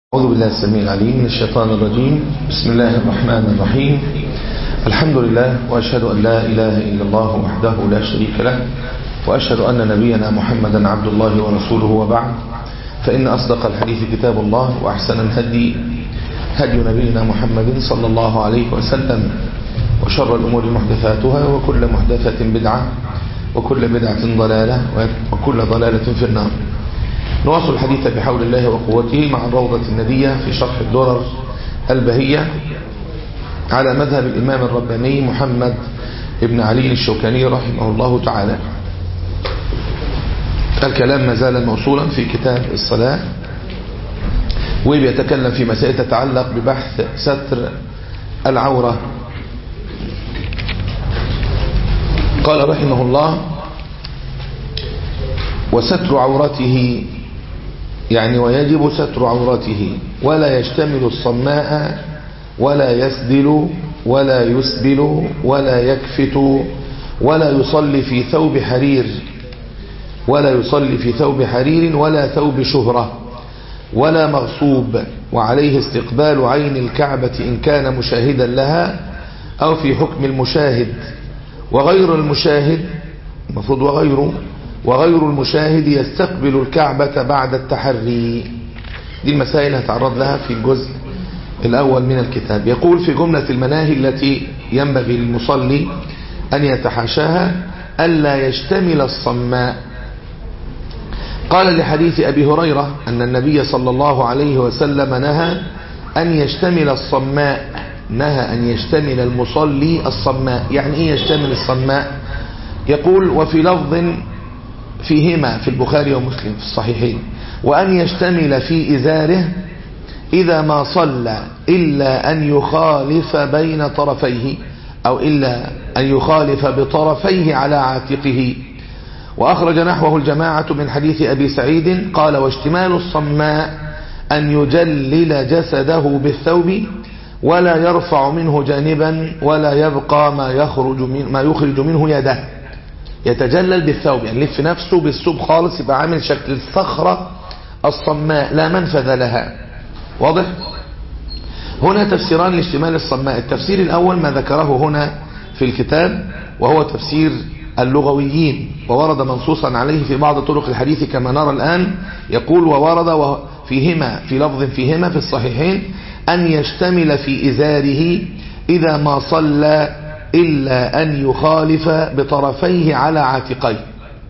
أعوذ بالله السميع العليم من الشيطان الرجيم بسم الله الرحمن الرحيم الحمد لله وأشهد أن لا إله إلا الله وحده لا شريك له وأشهد أن نبينا محمدا عبد الله ورسوله وبعد فإن أصدق الحديث كتاب الله وأحسن الهدي هدي نبينا محمد صلى الله عليه وسلم وشر الأمور محدثاتها وكل محدثة بدعة وكل بدعة ضلالة وكل ضلالة في النار نواصل الحديث بحول الله وقوته مع الروضة الندية في شرح الدرر البهية على مذهب الإمام الرباني محمد ابن علي الشوكاني رحمه الله تعالى الكلام ما زال موصولا في كتاب الصلاة وبيتكلم في مسائل تتعلق ببحث ستر العورة قال رحمه الله وستر عورته يعني ويجب ستر عورته ولا يشتمل الصماء ولا يسدل ولا يسبل ولا يكفت ولا يصلي في ثوب حرير ولا يصلي في ثوب حرير ولا ثوب شهرة ولا مغصوب وعليه استقبال عين الكعبة إن كان مشاهدا لها أو في حكم المشاهد وغير المشاهد المفروض وغيره وغير المشاهد يستقبل الكعبة بعد التحري دي المسائل هتعرض لها في الجزء الأول من الكتاب يقول في جملة المناهي التي ينبغي للمصلي أن يتحاشاها ألا يشتمل الصماء قال لحديث أبي هريرة أن النبي صلى الله عليه وسلم نهى أن يشتمل الصماء نهى أن يشتمل المصلي الصماء يعني إيه يشتمل الصماء يقول وفي لفظ فيهما في البخاري ومسلم في الصحيحين وأن يشتمل في إزاره إذا ما صلى إلا أن يخالف بين طرفيه أو إلا أن يخالف بطرفيه على عاتقه وأخرج نحوه الجماعة من حديث أبي سعيد قال واشتمال الصماء أن يجلل جسده بالثوب ولا يرفع منه جانبا ولا يبقى ما يخرج, من ما يخرج منه يده يتجلل بالثوب يعني لف نفسه بالثوب خالص يبقى عامل شكل الصخرة الصماء لا منفذ لها واضح هنا تفسيران لاشتمال الصماء التفسير الأول ما ذكره هنا في الكتاب وهو تفسير اللغويين وورد منصوصا عليه في بعض طرق الحديث كما نرى الآن يقول وورد فيهما في لفظ فيهما في الصحيحين أن يشتمل في إزاره إذا ما صلى إلا أن يخالف بطرفيه على عاتقيه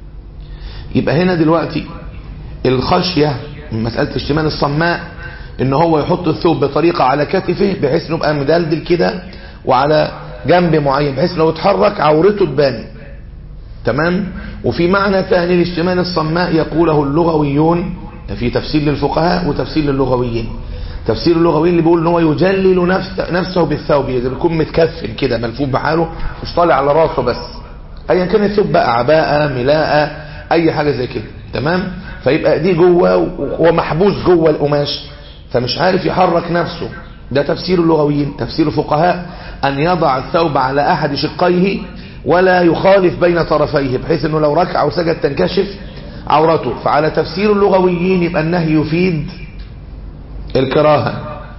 يبقى هنا دلوقتي الخشية من مسألة اشتمال الصماء ان هو يحط الثوب بطريقة على كتفه بحيث انه يبقى مدلدل كده وعلى جنب معين بحيث لو اتحرك عورته تبان تمام وفي معنى ثاني لاشتمال الصماء يقوله اللغويون في تفسير للفقهاء وتفسير للغويين تفسير اللغويين اللي بيقول ان هو يجلل نفسه, نفسه بالثوب يعني يكون متكفن كده ملفوف بحاله مش طالع على راسه بس ايا كان الثوب بقى عباءه ملاءه اي حاجه زي كده تمام فيبقى دي جوه ومحبوس جوه القماش فمش عارف يحرك نفسه ده تفسير اللغويين تفسير الفقهاء ان يضع الثوب على احد شقيه ولا يخالف بين طرفيه بحيث انه لو ركع او سجد تنكشف عورته فعلى تفسير اللغويين يبقى النهي يفيد الكراهة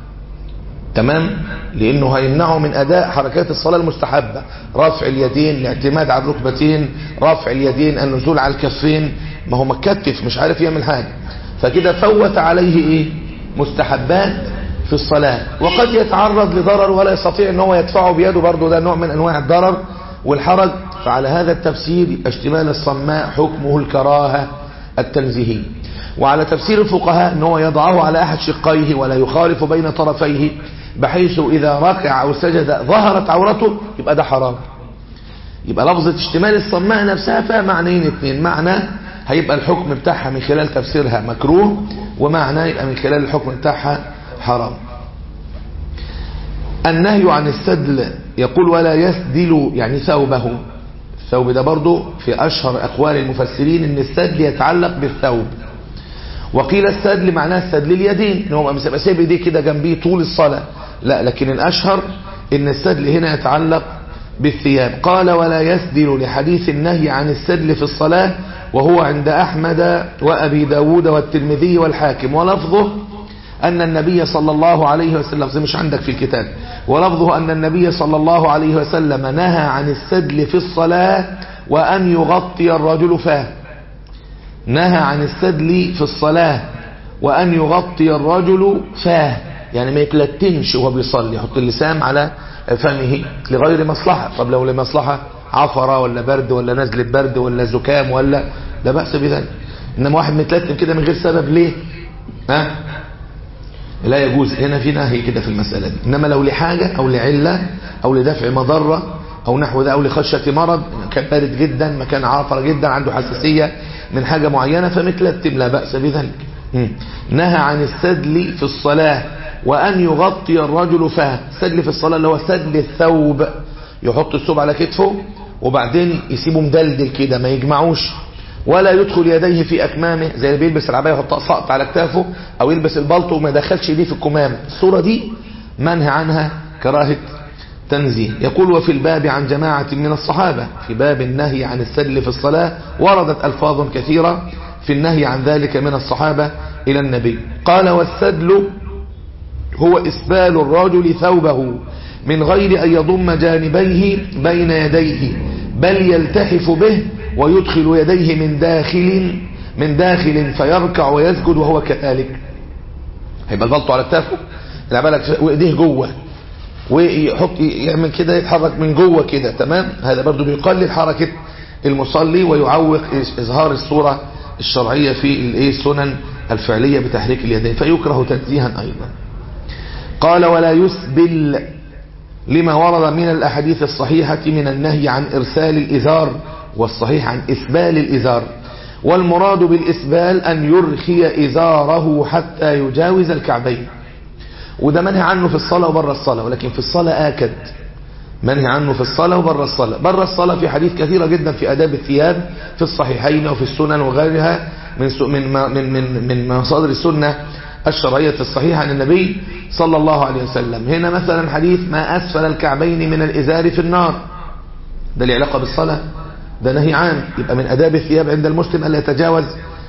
تمام لانه هيمنعه من اداء حركات الصلاة المستحبة رفع اليدين الاعتماد على الركبتين رفع اليدين النزول على الكفين ما هو متكتف مش عارف يعمل حاجة فكده فوت عليه ايه مستحبات في الصلاة وقد يتعرض لضرر ولا يستطيع ان هو يدفعه بيده برضه ده نوع من انواع الضرر والحرج فعلى هذا التفسير اشتمال الصماء حكمه الكراهة التنزيهي وعلى تفسير الفقهاء ان هو يضعه على احد شقيه ولا يخالف بين طرفيه بحيث اذا ركع او سجد ظهرت عورته يبقى ده حرام يبقى لفظة اشتمال الصماء نفسها فيها معنيين اثنين معنى هيبقى الحكم بتاعها من خلال تفسيرها مكروه ومعنى يبقى من خلال الحكم بتاعها حرام النهي عن السدل يقول ولا يسدل يعني ثوبه الثوب ده برضو في أشهر أقوال المفسرين ان السدل يتعلق بالثوب وقيل السدل معناه السدل اليدين ان هو بيبقى سايب ايديه كده جنبيه طول الصلاة لا لكن الأشهر ان السدل هنا يتعلق بالثياب قال ولا يسدل لحديث النهي عن السدل في الصلاة وهو عند أحمد وأبي داود والترمذي والحاكم ولفظه أن النبي صلى الله عليه وسلم زي مش عندك في الكتاب ولفظه أن النبي صلى الله عليه وسلم نهى عن السدل في الصلاة وأن يغطي الرجل فاه نهى عن السدل في الصلاة وأن يغطي الرجل فاه يعني ما يتلتنش وهو بيصلي يحط اللسان على فمه لغير مصلحة طب لو لمصلحة عفرة ولا برد ولا نزلة برد ولا زكام ولا لا بأس بذلك إنما واحد متلتم كده من غير سبب ليه ها لا يجوز هنا في نهي كده في المسألة دي إنما لو لحاجة أو لعلة أو لدفع مضرة أو نحو ذا أو لخشية مرض مكان بارد جدا مكان عافر جدا عنده حساسية من حاجة معينة فمتلتم لا بأس بذلك مم. نهى عن السدل في الصلاة وأن يغطي الرجل فاه السدل في الصلاة اللي هو سدل الثوب يحط الثوب على كتفه وبعدين يسيبه مدلدل كده ما يجمعوش ولا يدخل يديه في أكمامه زي اللي بيلبس العباية يحط سقط على كتافه أو يلبس البلطو وما يدخلش يديه في الكمام الصورة دي منهى عنها كراهة تنزيه يقول وفي الباب عن جماعة من الصحابة في باب النهي عن السدل في الصلاة وردت ألفاظ كثيرة في النهي عن ذلك من الصحابة إلى النبي قال والسدل هو إسبال الرجل ثوبه من غير أن يضم جانبيه بين يديه بل يلتحف به ويدخل يديه من داخل من داخل فيركع ويسجد وهو كذلك هيبقى البلطو على كتافه بالك وايديه جوه ويحط يعمل كده يتحرك من جوه كده تمام هذا برضو بيقلل حركة المصلي ويعوق إظهار الصورة الشرعية في الايه السنن الفعلية بتحريك اليدين فيكره تنزيها أيضا قال ولا يسبل لما ورد من الأحاديث الصحيحة من النهي عن إرسال الإزار والصحيح عن إسبال الإزار والمراد بالإسبال أن يرخي إزاره حتى يجاوز الكعبين وده منهي عنه في الصلاة وبره الصلاة ولكن في الصلاة آكد منهي عنه في الصلاة وبره الصلاة بره الصلاة في حديث كثيرة جدا في أداب الثياب في الصحيحين وفي السنن وغيرها من من من من, من مصادر السنة الشرعية الصحيحة عن النبي صلى الله عليه وسلم هنا مثلا حديث ما أسفل الكعبين من الإزار في النار ده له علاقة بالصلاة ده نهي عام يبقى من أداب الثياب عند المسلم ألا يتجاوز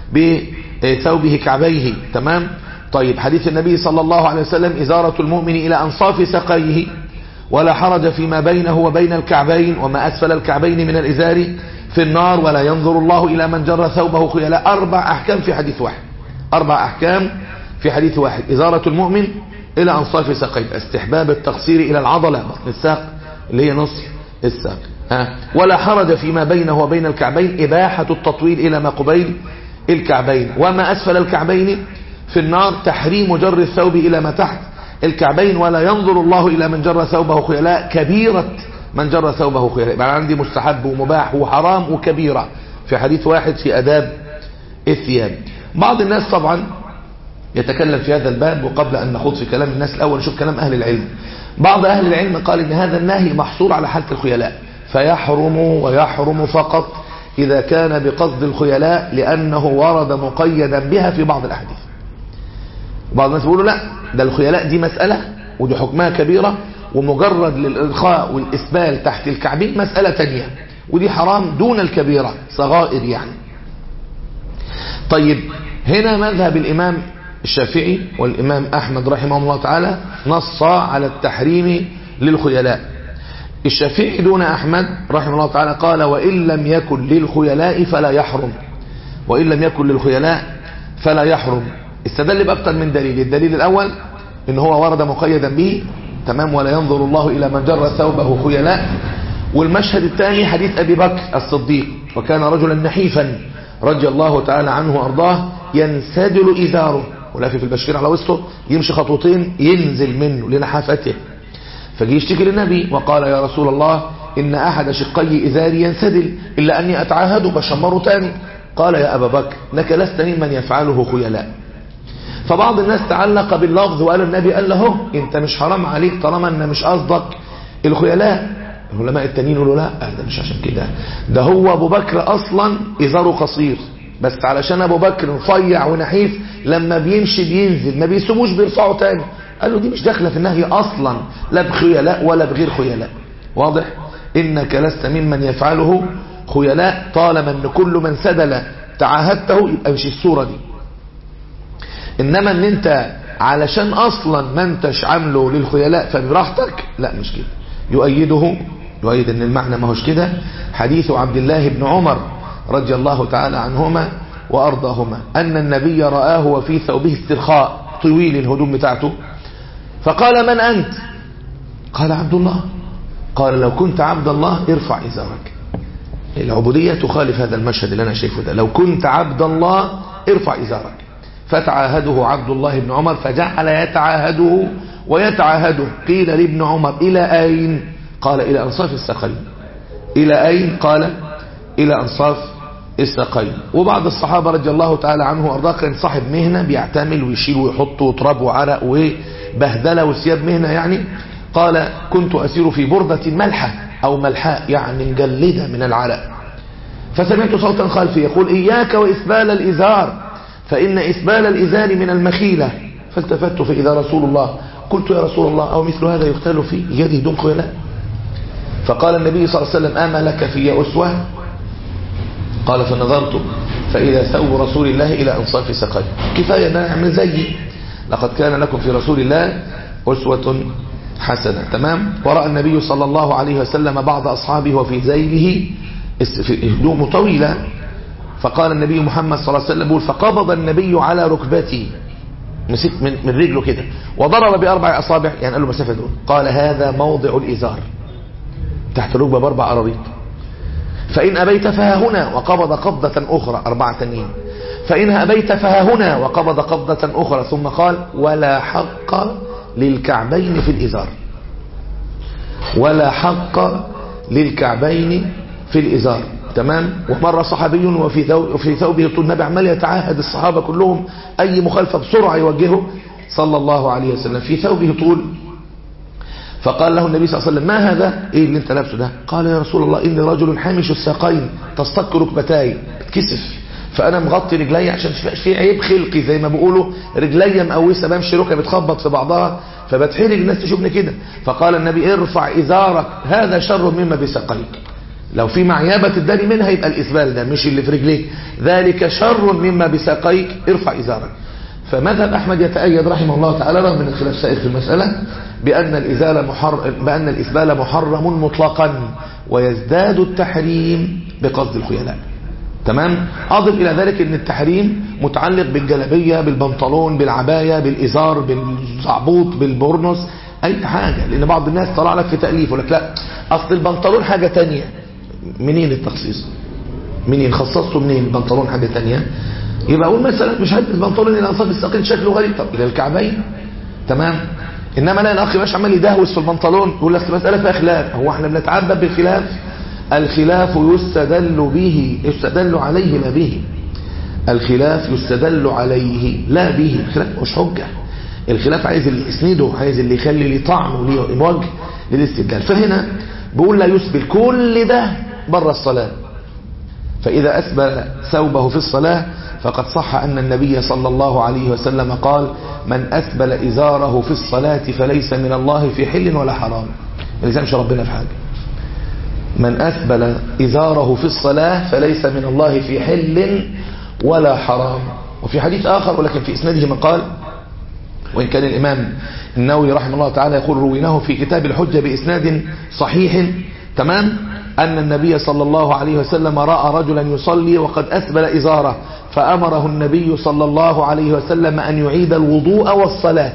بثوبه كعبيه تمام طيب حديث النبي صلى الله عليه وسلم إزارة المؤمن إلى أنصاف سقيه ولا حرج فيما بينه وبين الكعبين وما أسفل الكعبين من الإزار في النار ولا ينظر الله إلى من جر ثوبه خيلاء أربع أحكام في حديث واحد أربع أحكام في حديث واحد إزارة المؤمن إلى أنصاف سقيه استحباب التقصير إلى العضلة بطن الساق اللي هي نصف الساق ها ولا حرج فيما بينه وبين الكعبين إباحة التطويل إلى ما قبيل الكعبين وما أسفل الكعبين في النار تحريم جر الثوب إلى ما تحت الكعبين ولا ينظر الله إلى من جر ثوبه خيلاء كبيرة من جر ثوبه خيلاء يبقى عندي مستحب ومباح وحرام وكبيرة في حديث واحد في أداب الثياب بعض الناس طبعا يتكلم في هذا الباب وقبل أن نخوض في كلام الناس الأول نشوف كلام أهل العلم بعض أهل العلم قال إن هذا النهي محصور على حالة الخيلاء فيحرم ويحرم فقط إذا كان بقصد الخيلاء لأنه ورد مقيدا بها في بعض الأحاديث بعض الناس بيقولوا لا ده الخيلاء دي مسألة ودي حكمها كبيرة ومجرد للإرخاء والإسبال تحت الكعبين مسألة تانية ودي حرام دون الكبيرة صغائر يعني طيب هنا مذهب الإمام الشافعي والإمام أحمد رحمه الله تعالى نص على التحريم للخيلاء الشافعي دون أحمد رحمه الله تعالى قال وإن لم يكن للخيلاء فلا يحرم وإن لم يكن للخيلاء فلا يحرم استدل بأكثر من دليل الدليل الأول إن هو ورد مقيدا به تمام ولا ينظر الله إلى من جر ثوبه خيلاء والمشهد الثاني حديث أبي بكر الصديق وكان رجلا نحيفا رضي الله تعالى عنه وأرضاه ينسدل إزاره ولافي في البشير على وسطه يمشي خطوتين ينزل منه لنحافته فجي يشتكي للنبي وقال يا رسول الله إن أحد شقي إزاري ينسدل إلا أني أتعاهده بشمره تاني قال يا أبا بكر إنك لست ممن يفعله خيلاء فبعض الناس تعلق باللفظ وقال النبي قال له انت مش حرام عليك طالما ان مش قصدك الخيلاء العلماء التانيين يقولوا لا ده مش عشان كده ده هو ابو بكر اصلا ازاره قصير بس علشان ابو بكر رفيع ونحيف لما بيمشي بينزل ما بيسموش بيرفعه تاني قال له دي مش داخله في النهي اصلا لا بخيلاء ولا بغير خيلاء واضح انك لست ممن يفعله خيلاء طالما ان كل من سدل تعاهدته يبقى مش الصوره دي انما ان انت علشان اصلا ما انتش عامله للخيلاء فبراحتك لا مش كده يؤيده يؤيد ان المعنى ما هوش كده حديث عبد الله بن عمر رضي الله تعالى عنهما وارضاهما ان النبي رآه وفي ثوبه استرخاء طويل الهدوم بتاعته فقال من انت قال عبد الله قال لو كنت عبد الله ارفع ازارك العبودية تخالف هذا المشهد اللي انا شايفه ده لو كنت عبد الله ارفع ازارك فتعاهده عبد الله بن عمر فجعل يتعاهده ويتعاهده قيل لابن عمر إلى أين قال إلى أنصاف الساقين إلى أين قال إلى أنصاف الساقين وبعض الصحابة رضي الله تعالى عنه وأرضاه كان صاحب مهنة بيعتمل ويشيل ويحط وتراب وعرق وبهدلة وثياب مهنة يعني قال كنت أسير في بردة ملحة أو ملحاء يعني مجلدة من العرق فسمعت صوتا خلفي يقول إياك وإسبال الإزار فإن إسبال الإزار من المخيلة فالتفت فإذا رسول الله قلت يا رسول الله أو مثل هذا يختل في يدي دون خيلاء فقال النبي صلى الله عليه وسلم أما لك في أسوة قال فنظرت فإذا ثوب رسول الله إلى أنصاف سقي كفاية أن أعمل زيي لقد كان لكم في رسول الله أسوة حسنة تمام ورأى النبي صلى الله عليه وسلم بعض أصحابه وفي زيله هدوم طويلة فقال النبي محمد صلى الله عليه وسلم بيقول فقبض النبي على ركبتي مسك من, من رجله كده وضرب بأربع أصابع يعني قال له مسافة دول قال هذا موضع الإزار تحت الركبة بأربع أراضيط فإن أبيت فها هنا وقبض قبضة أخرى أربعة تنين فإن أبيت فها هنا وقبض قبضة أخرى ثم قال ولا حق للكعبين في الإزار ولا حق للكعبين في الإزار تمام ومر صحابي وفي ثوب وفي ثوبه طول النبي عمال يتعاهد الصحابة كلهم أي مخالفة بسرعة يوجهه صلى الله عليه وسلم في ثوبه طول فقال له النبي صلى الله عليه وسلم ما هذا ايه اللي انت لابسه ده قال يا رسول الله اني رجل حامش الساقين تصطك ركبتاي بتكسف فانا مغطي رجلي عشان في عيب خلقي زي ما بيقولوا رجلي مقوسه بمشي ركبه بتخبط في بعضها فبتحرج الناس تشوفني كده فقال النبي ارفع ازارك هذا شر مما بساقيك لو في معيبة الدم منها يبقى الإسبال ده مش اللي في رجليك ذلك شر مما بساقيك ارفع إزارك فمذهب أحمد يتأيد رحمه الله تعالى رغم من الخلاف سائر في المسألة بأن الإزالة محر... بأن الإسبال محرم مطلقا ويزداد التحريم بقصد الخيلاء تمام أضف إلى ذلك أن التحريم متعلق بالجلبية بالبنطلون بالعباية بالإزار بالزعبوط بالبورنوس أي حاجة لأن بعض الناس طلع لك في تأليف يقول لك لا أصل البنطلون حاجة تانية منين التخصيص منين خصصته منين البنطلون حاجة تانية يبقى أقول مثلا مش هلبس بنطلون إلى أنصاف الساقين شكله غريب طب إلى الكعبين تمام إنما لا الأخ مش عمال يدهوس في البنطلون يقول لك مسألة فيها خلاف هو احنا بنتعبد بالخلاف الخلاف يستدل به يستدل عليه لا به الخلاف يستدل عليه لا به الخلاف مش حجة الخلاف عايز اللي يسنده عايز اللي يخلي ليه طعم وليه وجه للاستدلال فهنا بيقول لا يسبل كل ده بره الصلاة فإذا أسبل ثوبه في الصلاة فقد صح أن النبي صلى الله عليه وسلم قال من أسبل إزاره في الصلاة فليس من الله في حل ولا حرام ما يلزمش ربنا في حاجة من أسبل إزاره في الصلاة فليس من الله في حل ولا حرام وفي حديث آخر ولكن في إسناده من قال وإن كان الإمام النووي رحمه الله تعالى يقول رويناه في كتاب الحجة بإسناد صحيح تمام أن النبي صلى الله عليه وسلم رأى رجلا يصلي وقد أسبل إزاره فأمره النبي صلى الله عليه وسلم أن يعيد الوضوء والصلاة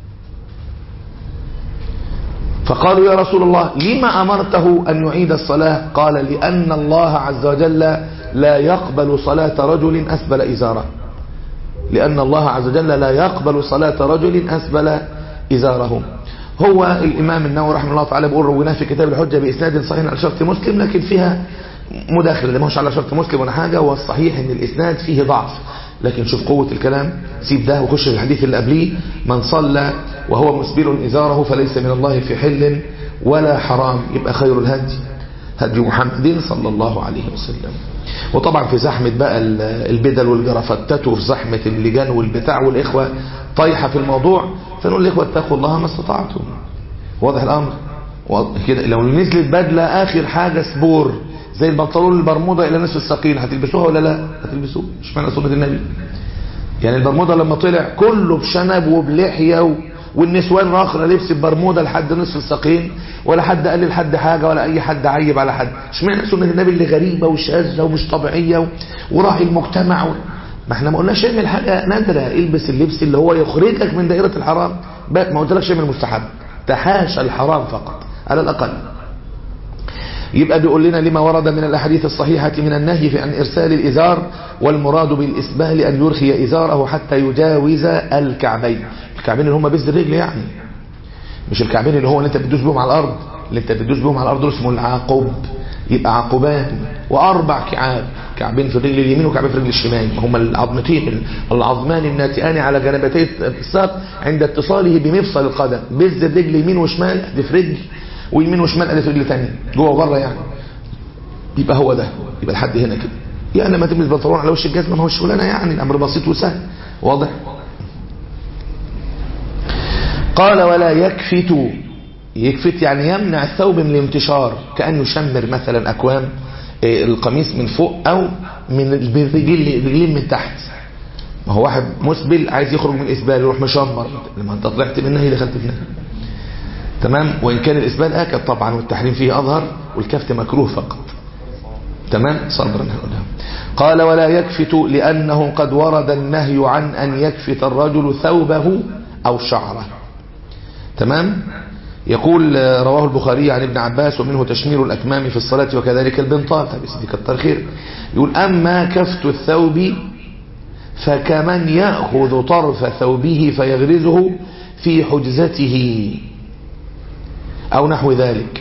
فقالوا يا رسول الله لما أمرته أن يعيد الصلاة قال لأن الله عز وجل لا يقبل صلاة رجل أسبل إزاره لأن الله عز وجل لا يقبل صلاة رجل أسبل إزاره هو الإمام النووي رحمه الله تعالى بيقول رويناه في كتاب الحجة بإسناد صحيح على شرط مسلم لكن فيها مداخلة ده مش على شرط مسلم ولا حاجة والصحيح ان الإسناد فيه ضعف لكن شوف قوة الكلام سيب ده وخش في الحديث اللي قبليه من صلى وهو مسبل إزاره فليس من الله في حل ولا حرام يبقى خير الهدي هدي محمد صلى الله عليه وسلم وطبعا في زحمة بقى البدل والجرفتات وفي زحمة اللجان والبتاع والإخوة طايحة في الموضوع فنقول الإخوة اتقوا الله ما استطعتم واضح الأمر كده لو نزلت بدلة آخر حاجة سبور زي البنطلون البرمودا إلى نصف الساقين هتلبسوها ولا لا هتلبسوها مش معنى سنة النبي يعني البرمودا لما طلع كله بشنب وبلحية و... والنسوان راخرة لبس البرمودا لحد نصف الساقين ولا حد قال لحد حاجة ولا أي حد عيب على حد اشمعنى سنة النبي اللي غريبة وشاذة ومش طبيعية و... وراعي المجتمع و... ما احنا ما قلناش اعمل حاجة نادرة البس اللبس اللي هو يخرجك من دائرة الحرام ما قلتلكش اعمل مستحب تحاشى الحرام فقط على الأقل يبقى بيقول لنا لما ورد من الأحاديث الصحيحة من النهي في عن إرسال الإزار والمراد بالإسبال أن يرخي إزاره حتى يجاوز الكعبين الكعبين اللي هم بز الرجل يعني مش الكعبين اللي هو اللي انت بتدوس بهم على الأرض اللي انت بتدوس بهم على الأرض اسمه العقب يبقى عقبان وأربع كعاب كعبين في الرجل اليمين وكعبين في الرجل الشمال هما العظمتين العظمان الناتئان على جانبتي الساق عند اتصاله بمفصل القدم بز الرجل يمين وشمال دي في رجل ويمين وشمال ادي في رجل ثانيه جوه وبره يعني يبقى هو ده يبقى لحد هنا كده يعني لما تلبس بنطلون على وش الجزمه ما هو الشغلانه يعني الامر بسيط وسهل واضح قال ولا يكفت يكفت يعني يمنع الثوب من الانتشار كأن يشمر مثلا أكوام القميص من فوق أو من الرجلين من تحت ما هو واحد مسبل عايز يخرج من الإسبال يروح مشمر لما انت طلعت منها هي دخلت منها تمام وإن كان الإسبال آكد طبعا والتحريم فيه أظهر والكفت مكروه فقط تمام صبرا هؤلاء قال ولا يكفت لأنه قد ورد النهي عن أن يكفت الرجل ثوبه أو شعره تمام يقول رواه البخاري عن ابن عباس ومنه تشمير الأكمام في الصلاة وكذلك البنطال طيب سيدي كتر خير يقول أما كفت الثوب فكمن يأخذ طرف ثوبه فيغرزه في حجزته أو نحو ذلك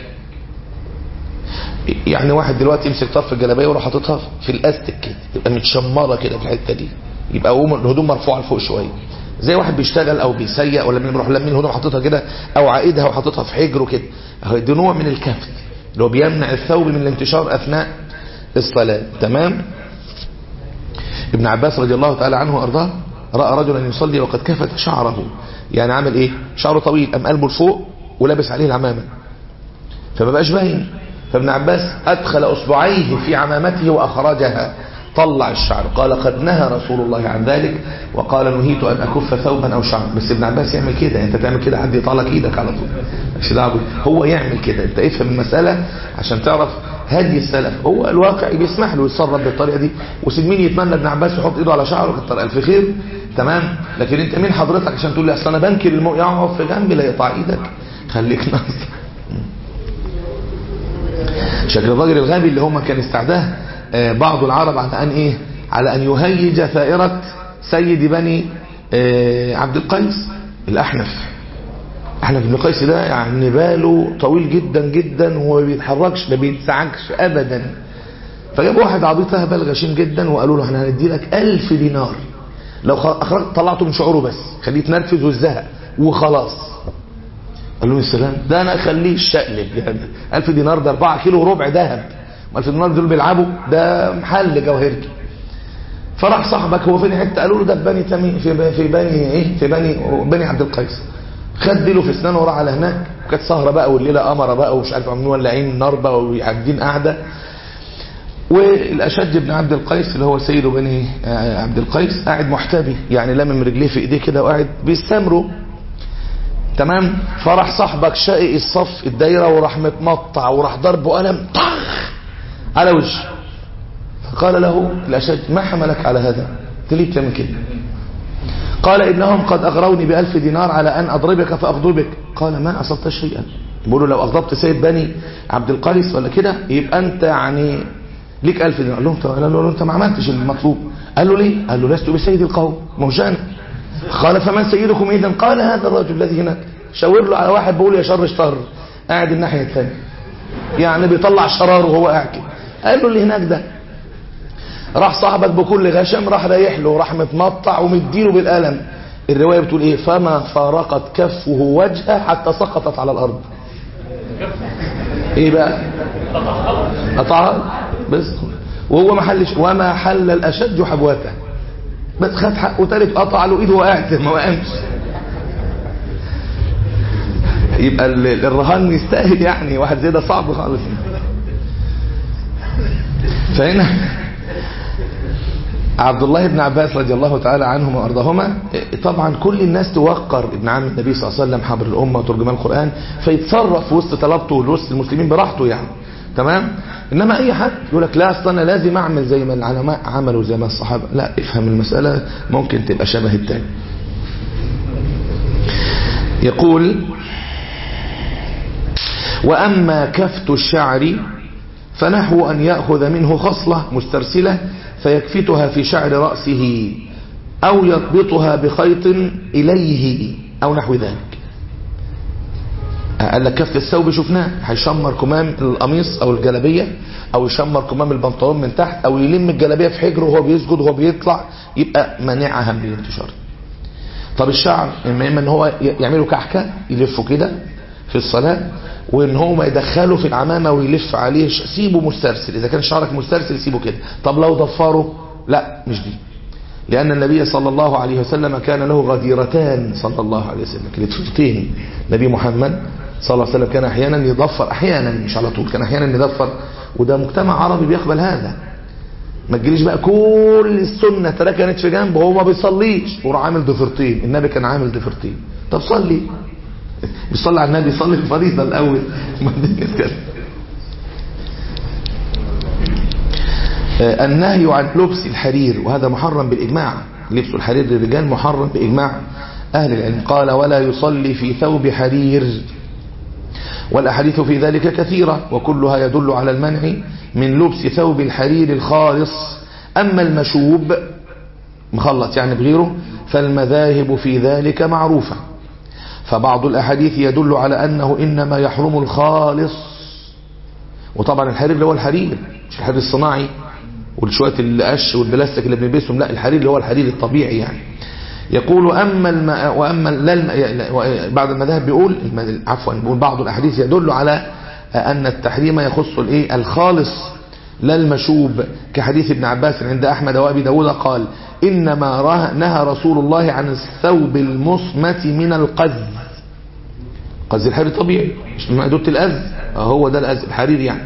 يعني واحد دلوقتي يمسك طرف الجلابيه ويروح حاططها في الاستك كده تبقى متشمره كده في الحته دي يبقى الهدوم مرفوعه لفوق شويه زي واحد بيشتغل او بيسيق ولا بيروح لمين الهدوم حاططها كده او عائدها وحاططها في حجره كده اهو ده نوع من الكفت اللي هو بيمنع الثوب من الانتشار اثناء الصلاه تمام ابن عباس رضي الله تعالى عنه وارضاه راى رجلا يصلي وقد كفت شعره يعني عمل ايه شعره طويل ام قلبه لفوق ولابس عليه العمامه فما بقاش باين فابن عباس أدخل أصبعيه في عمامته وأخرجها طلع الشعر قال قد نهى رسول الله عن ذلك وقال نهيت أن أكف ثوبا أو شعر بس ابن عباس يعمل كده أنت تعمل كده حد يطلع لك إيدك على طول مش دعوه هو يعمل كده أنت افهم المسألة عشان تعرف هدي السلف هو الواقع بيسمح له يتصرف بالطريقة دي وسيد مين يتمنى ابن عباس يحط ايده على شعره كتر ألف خير تمام لكن انت مين حضرتك عشان تقول لي اصل انا بنكر المو يقعد في جنبي لا يقطع ايدك خليك ناصر شكل الرجل الغبي اللي هم كان استعداه بعض العرب على أن إيه على أن يهيج ثائرة سيد بني عبد القيس الأحنف أحنف بن قيس ده يعني باله طويل جدا جدا وما بيتحركش ما بيتسعكش أبدا فجاب واحد عبيط هبل غشيم جدا وقالوا له احنا هندي لك ألف دينار لو أخرجت طلعته من شعوره بس خليه يتنرفز ويزهق وخلاص قال لهم السلام ده انا اخليه الشقلب يعني 1000 دينار ده 4 كيلو وربع ذهب 1000 دينار دول بيلعبوا ده محل جوهرجي فراح صاحبك هو فين حته قالوا له ده في بني تميم في في بني ايه في بني بني عبد القيس خد ديله في اسنانه وراح على هناك وكانت سهره بقى والليله قمره بقى ومش عارف عاملين ولعين نار بقى وقاعدين قاعده والاشج بن عبد القيس اللي هو سيد بني عبد القيس قاعد محتبي يعني لامم رجليه في ايديه كده وقاعد بيستمروا تمام فراح صاحبك شقق الصف الدايرة وراح متمطع وراح ضربه قلم طخ على وجه فقال له الأشد ما حملك على هذا تليب تعمل كده قال إنهم قد أغروني بألف دينار على أن أضربك فأغضبك قال ما أصبت شيئا بيقولوا لو أغضبت سيد بني عبد القيس ولا كده يبقى أنت يعني ليك ألف دينار قال له قال له أنت ما عملتش المطلوب قال له ليه قال له لست بسيد القوم موجانا قال فمن سيدكم إذن قال هذا الرجل الذي هناك شاور له على واحد بيقول يا شر شر قاعد الناحية الثانية يعني بيطلع شرار وهو قاعد كده قال له اللي هناك ده راح صاحبك بكل غشم راح رايح له راح متمطع ومديله بالقلم الرواية بتقول ايه فما فارقت كفه وجهه حتى سقطت على الارض ايه بقى قطعها بس وهو ما حلش وما حل الاشد حبوته بس خد حقه تالت قطع له ايده وقعت ما وقعش يبقى الرهان يستاهل يعني واحد زي ده صعب خالص فهنا عبد الله بن عباس رضي الله تعالى عنهما وارضاهما طبعا كل الناس توقر ابن عم النبي صلى الله عليه وسلم حبر الامه وترجمان القران فيتصرف في وسط طلبته وسط المسلمين براحته يعني تمام انما اي حد يقول لك لا اصل انا لازم اعمل زي ما العلماء عملوا زي ما الصحابه لا افهم المساله ممكن تبقى شبه التاني يقول واما كفت الشعر فنحو أن يأخذ منه خصلة مسترسلة فيكفتها في شعر رأسه أو يضبطها بخيط إليه أو نحو ذلك قال لك كفت الثوب شفناه هيشمر كمام القميص أو الجلبية أو يشمر كمام البنطلون من تحت أو يلم الجلبية في حجره وهو بيسجد وهو بيطلع يبقى منعها من الانتشار طب الشعر إما إما إن هو يعمله كحكة يلفه كده في الصلاة وان هو ما يدخله في العمامة ويلف عليه سيبه مسترسل اذا كان شعرك مسترسل سيبه كده طب لو ضفره لا مش دي لان النبي صلى الله عليه وسلم كان له غديرتان صلى الله عليه وسلم كانت فلتين نبي محمد صلى الله عليه وسلم كان احيانا يضفر احيانا مش على طول كان احيانا يضفر وده مجتمع عربي بيقبل هذا ما تجيليش بقى كل السنة تركنت في جنب وهو ما بيصليش وراح عامل ضفرتين النبي كان عامل ضفرتين طب صلي بيصلي على النبي يصلي الفريضه الاول النهي عن لبس الحرير وهذا محرم بالاجماع لبس الحرير للرجال محرم باجماع اهل العلم قال ولا يصلي في ثوب حرير والاحاديث في ذلك كثيره وكلها يدل على المنع من لبس ثوب الحرير الخالص اما المشوب مخلط يعني بغيره فالمذاهب في ذلك معروفه فبعض الأحاديث يدل على أنه إنما يحرم الخالص وطبعا الحرير اللي هو الحرير مش الحرير الصناعي والشوية القش والبلاستيك اللي بنلبسهم لا الحرير اللي هو الحرير الطبيعي يعني يقول أما الماء وأما لا الم... بعض المذاهب بيقول عفوا بيقول بعض الأحاديث يدل على أن التحريم يخص الايه الخالص لا المشوب كحديث ابن عباس عند أحمد وأبي داود قال إنما نهى رسول الله عن الثوب المصمت من القز قز الحرير طبيعي مش مأدوبة الأز هو ده الأز الحرير يعني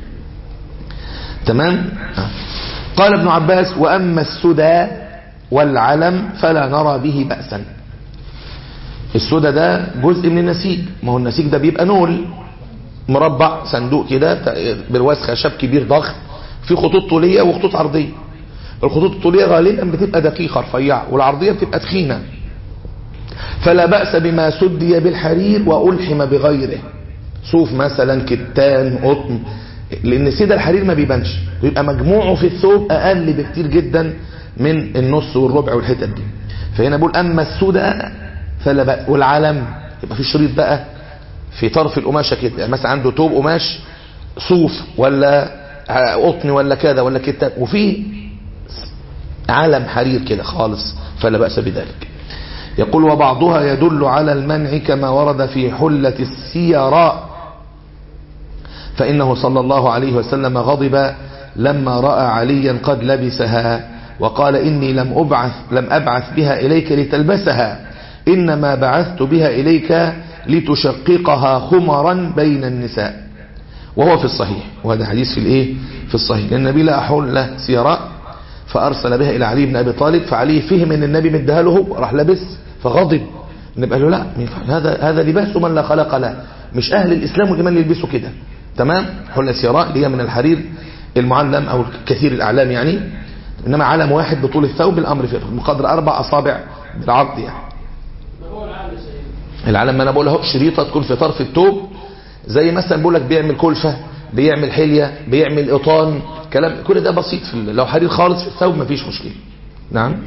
تمام قال ابن عباس وأما السدى والعلم فلا نرى به بأسا السدى ده جزء من النسيج ما هو النسيج ده بيبقى نول مربع صندوق كده برواز خشب كبير ضخم في خطوط طولية وخطوط عرضية الخطوط الطولية غالبا بتبقى دقيقة رفيعة والعرضية بتبقى تخينة فلا بأس بما سدي بالحرير وألحم بغيره صوف مثلا كتان قطن لأن سيد الحرير ما بيبانش بيبقى مجموعه في الثوب أقل بكتير جدا من النص والربع والحتت دي فهنا بقول أما السودة فلا بأس والعلم يبقى في شريط بقى في طرف القماشة كده يعني مثلا عنده توب قماش صوف ولا قطن ولا كذا ولا كتان وفي علم حرير كده خالص فلا بأس بذلك يقول وبعضها يدل على المنع كما ورد في حلة السيراء فإنه صلى الله عليه وسلم غضب لما رأى عليا قد لبسها وقال إني لم أبعث, لم أبعث بها إليك لتلبسها إنما بعثت بها إليك لتشققها خمرا بين النساء وهو في الصحيح وهذا حديث في الايه في الصحيح لأن النبي لا حل سيراء فأرسل بها إلى علي بن أبي طالب فعلي فهم أن النبي مديها له راح لبس فغضب النبي قال له لا هذا هذا لباس من لا خلق له مش أهل الإسلام والإيمان اللي يلبسوا كده تمام حلة سيراء اللي هي من الحرير المعلم أو كثير الأعلام يعني إنما علم واحد بطول الثوب الأمر فيه بقدر أربع أصابع بالعرض يعني العلم ما أنا بقول اهو شريطة تكون في طرف الثوب زي مثلا بقول لك بيعمل كلفة بيعمل حلية بيعمل قطان كلام كل ده بسيط في لو حرير خالص في الثوب مفيش مشكلة نعم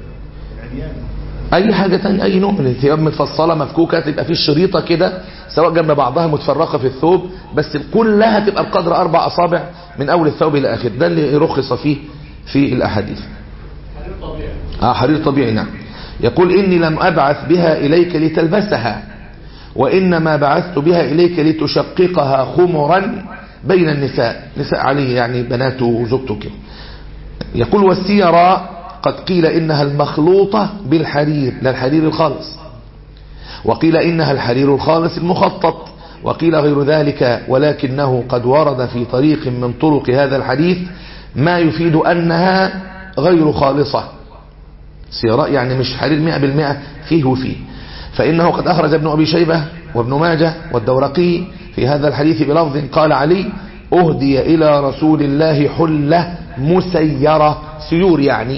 اي حاجة تانية اي نوع من الثياب متفصلة مفكوكة تبقى في شريطة كده سواء جنب بعضها متفرقة في الثوب بس كلها تبقى بقدر اربع اصابع من اول الثوب الى اخر ده اللي رخص فيه في الاحاديث حرير طبيعي اه حرير طبيعي نعم يقول اني لم ابعث بها اليك لتلبسها وانما بعثت بها اليك لتشققها خمرا بين النساء نساء عليه يعني بناته وزوجته كده يقول والسيرة قد قيل إنها المخلوطة بالحرير لا الحرير الخالص وقيل إنها الحرير الخالص المخطط وقيل غير ذلك ولكنه قد ورد في طريق من طرق هذا الحديث ما يفيد أنها غير خالصة سيراء يعني مش حرير مئة بالمئة فيه وفيه فإنه قد أخرج ابن أبي شيبة وابن ماجه والدورقي في هذا الحديث بلفظ قال علي أهدي إلى رسول الله حلة مسيرة سيور يعني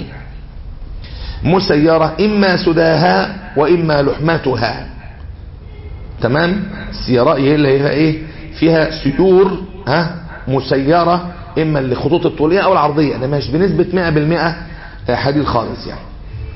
مسيرة إما سداها وإما لحمتها تمام السيراء هي اللي هي ايه فيها سيور ها مسيرة إما لخطوط الطولية أو العرضية ده مش بنسبة 100% حديد خالص يعني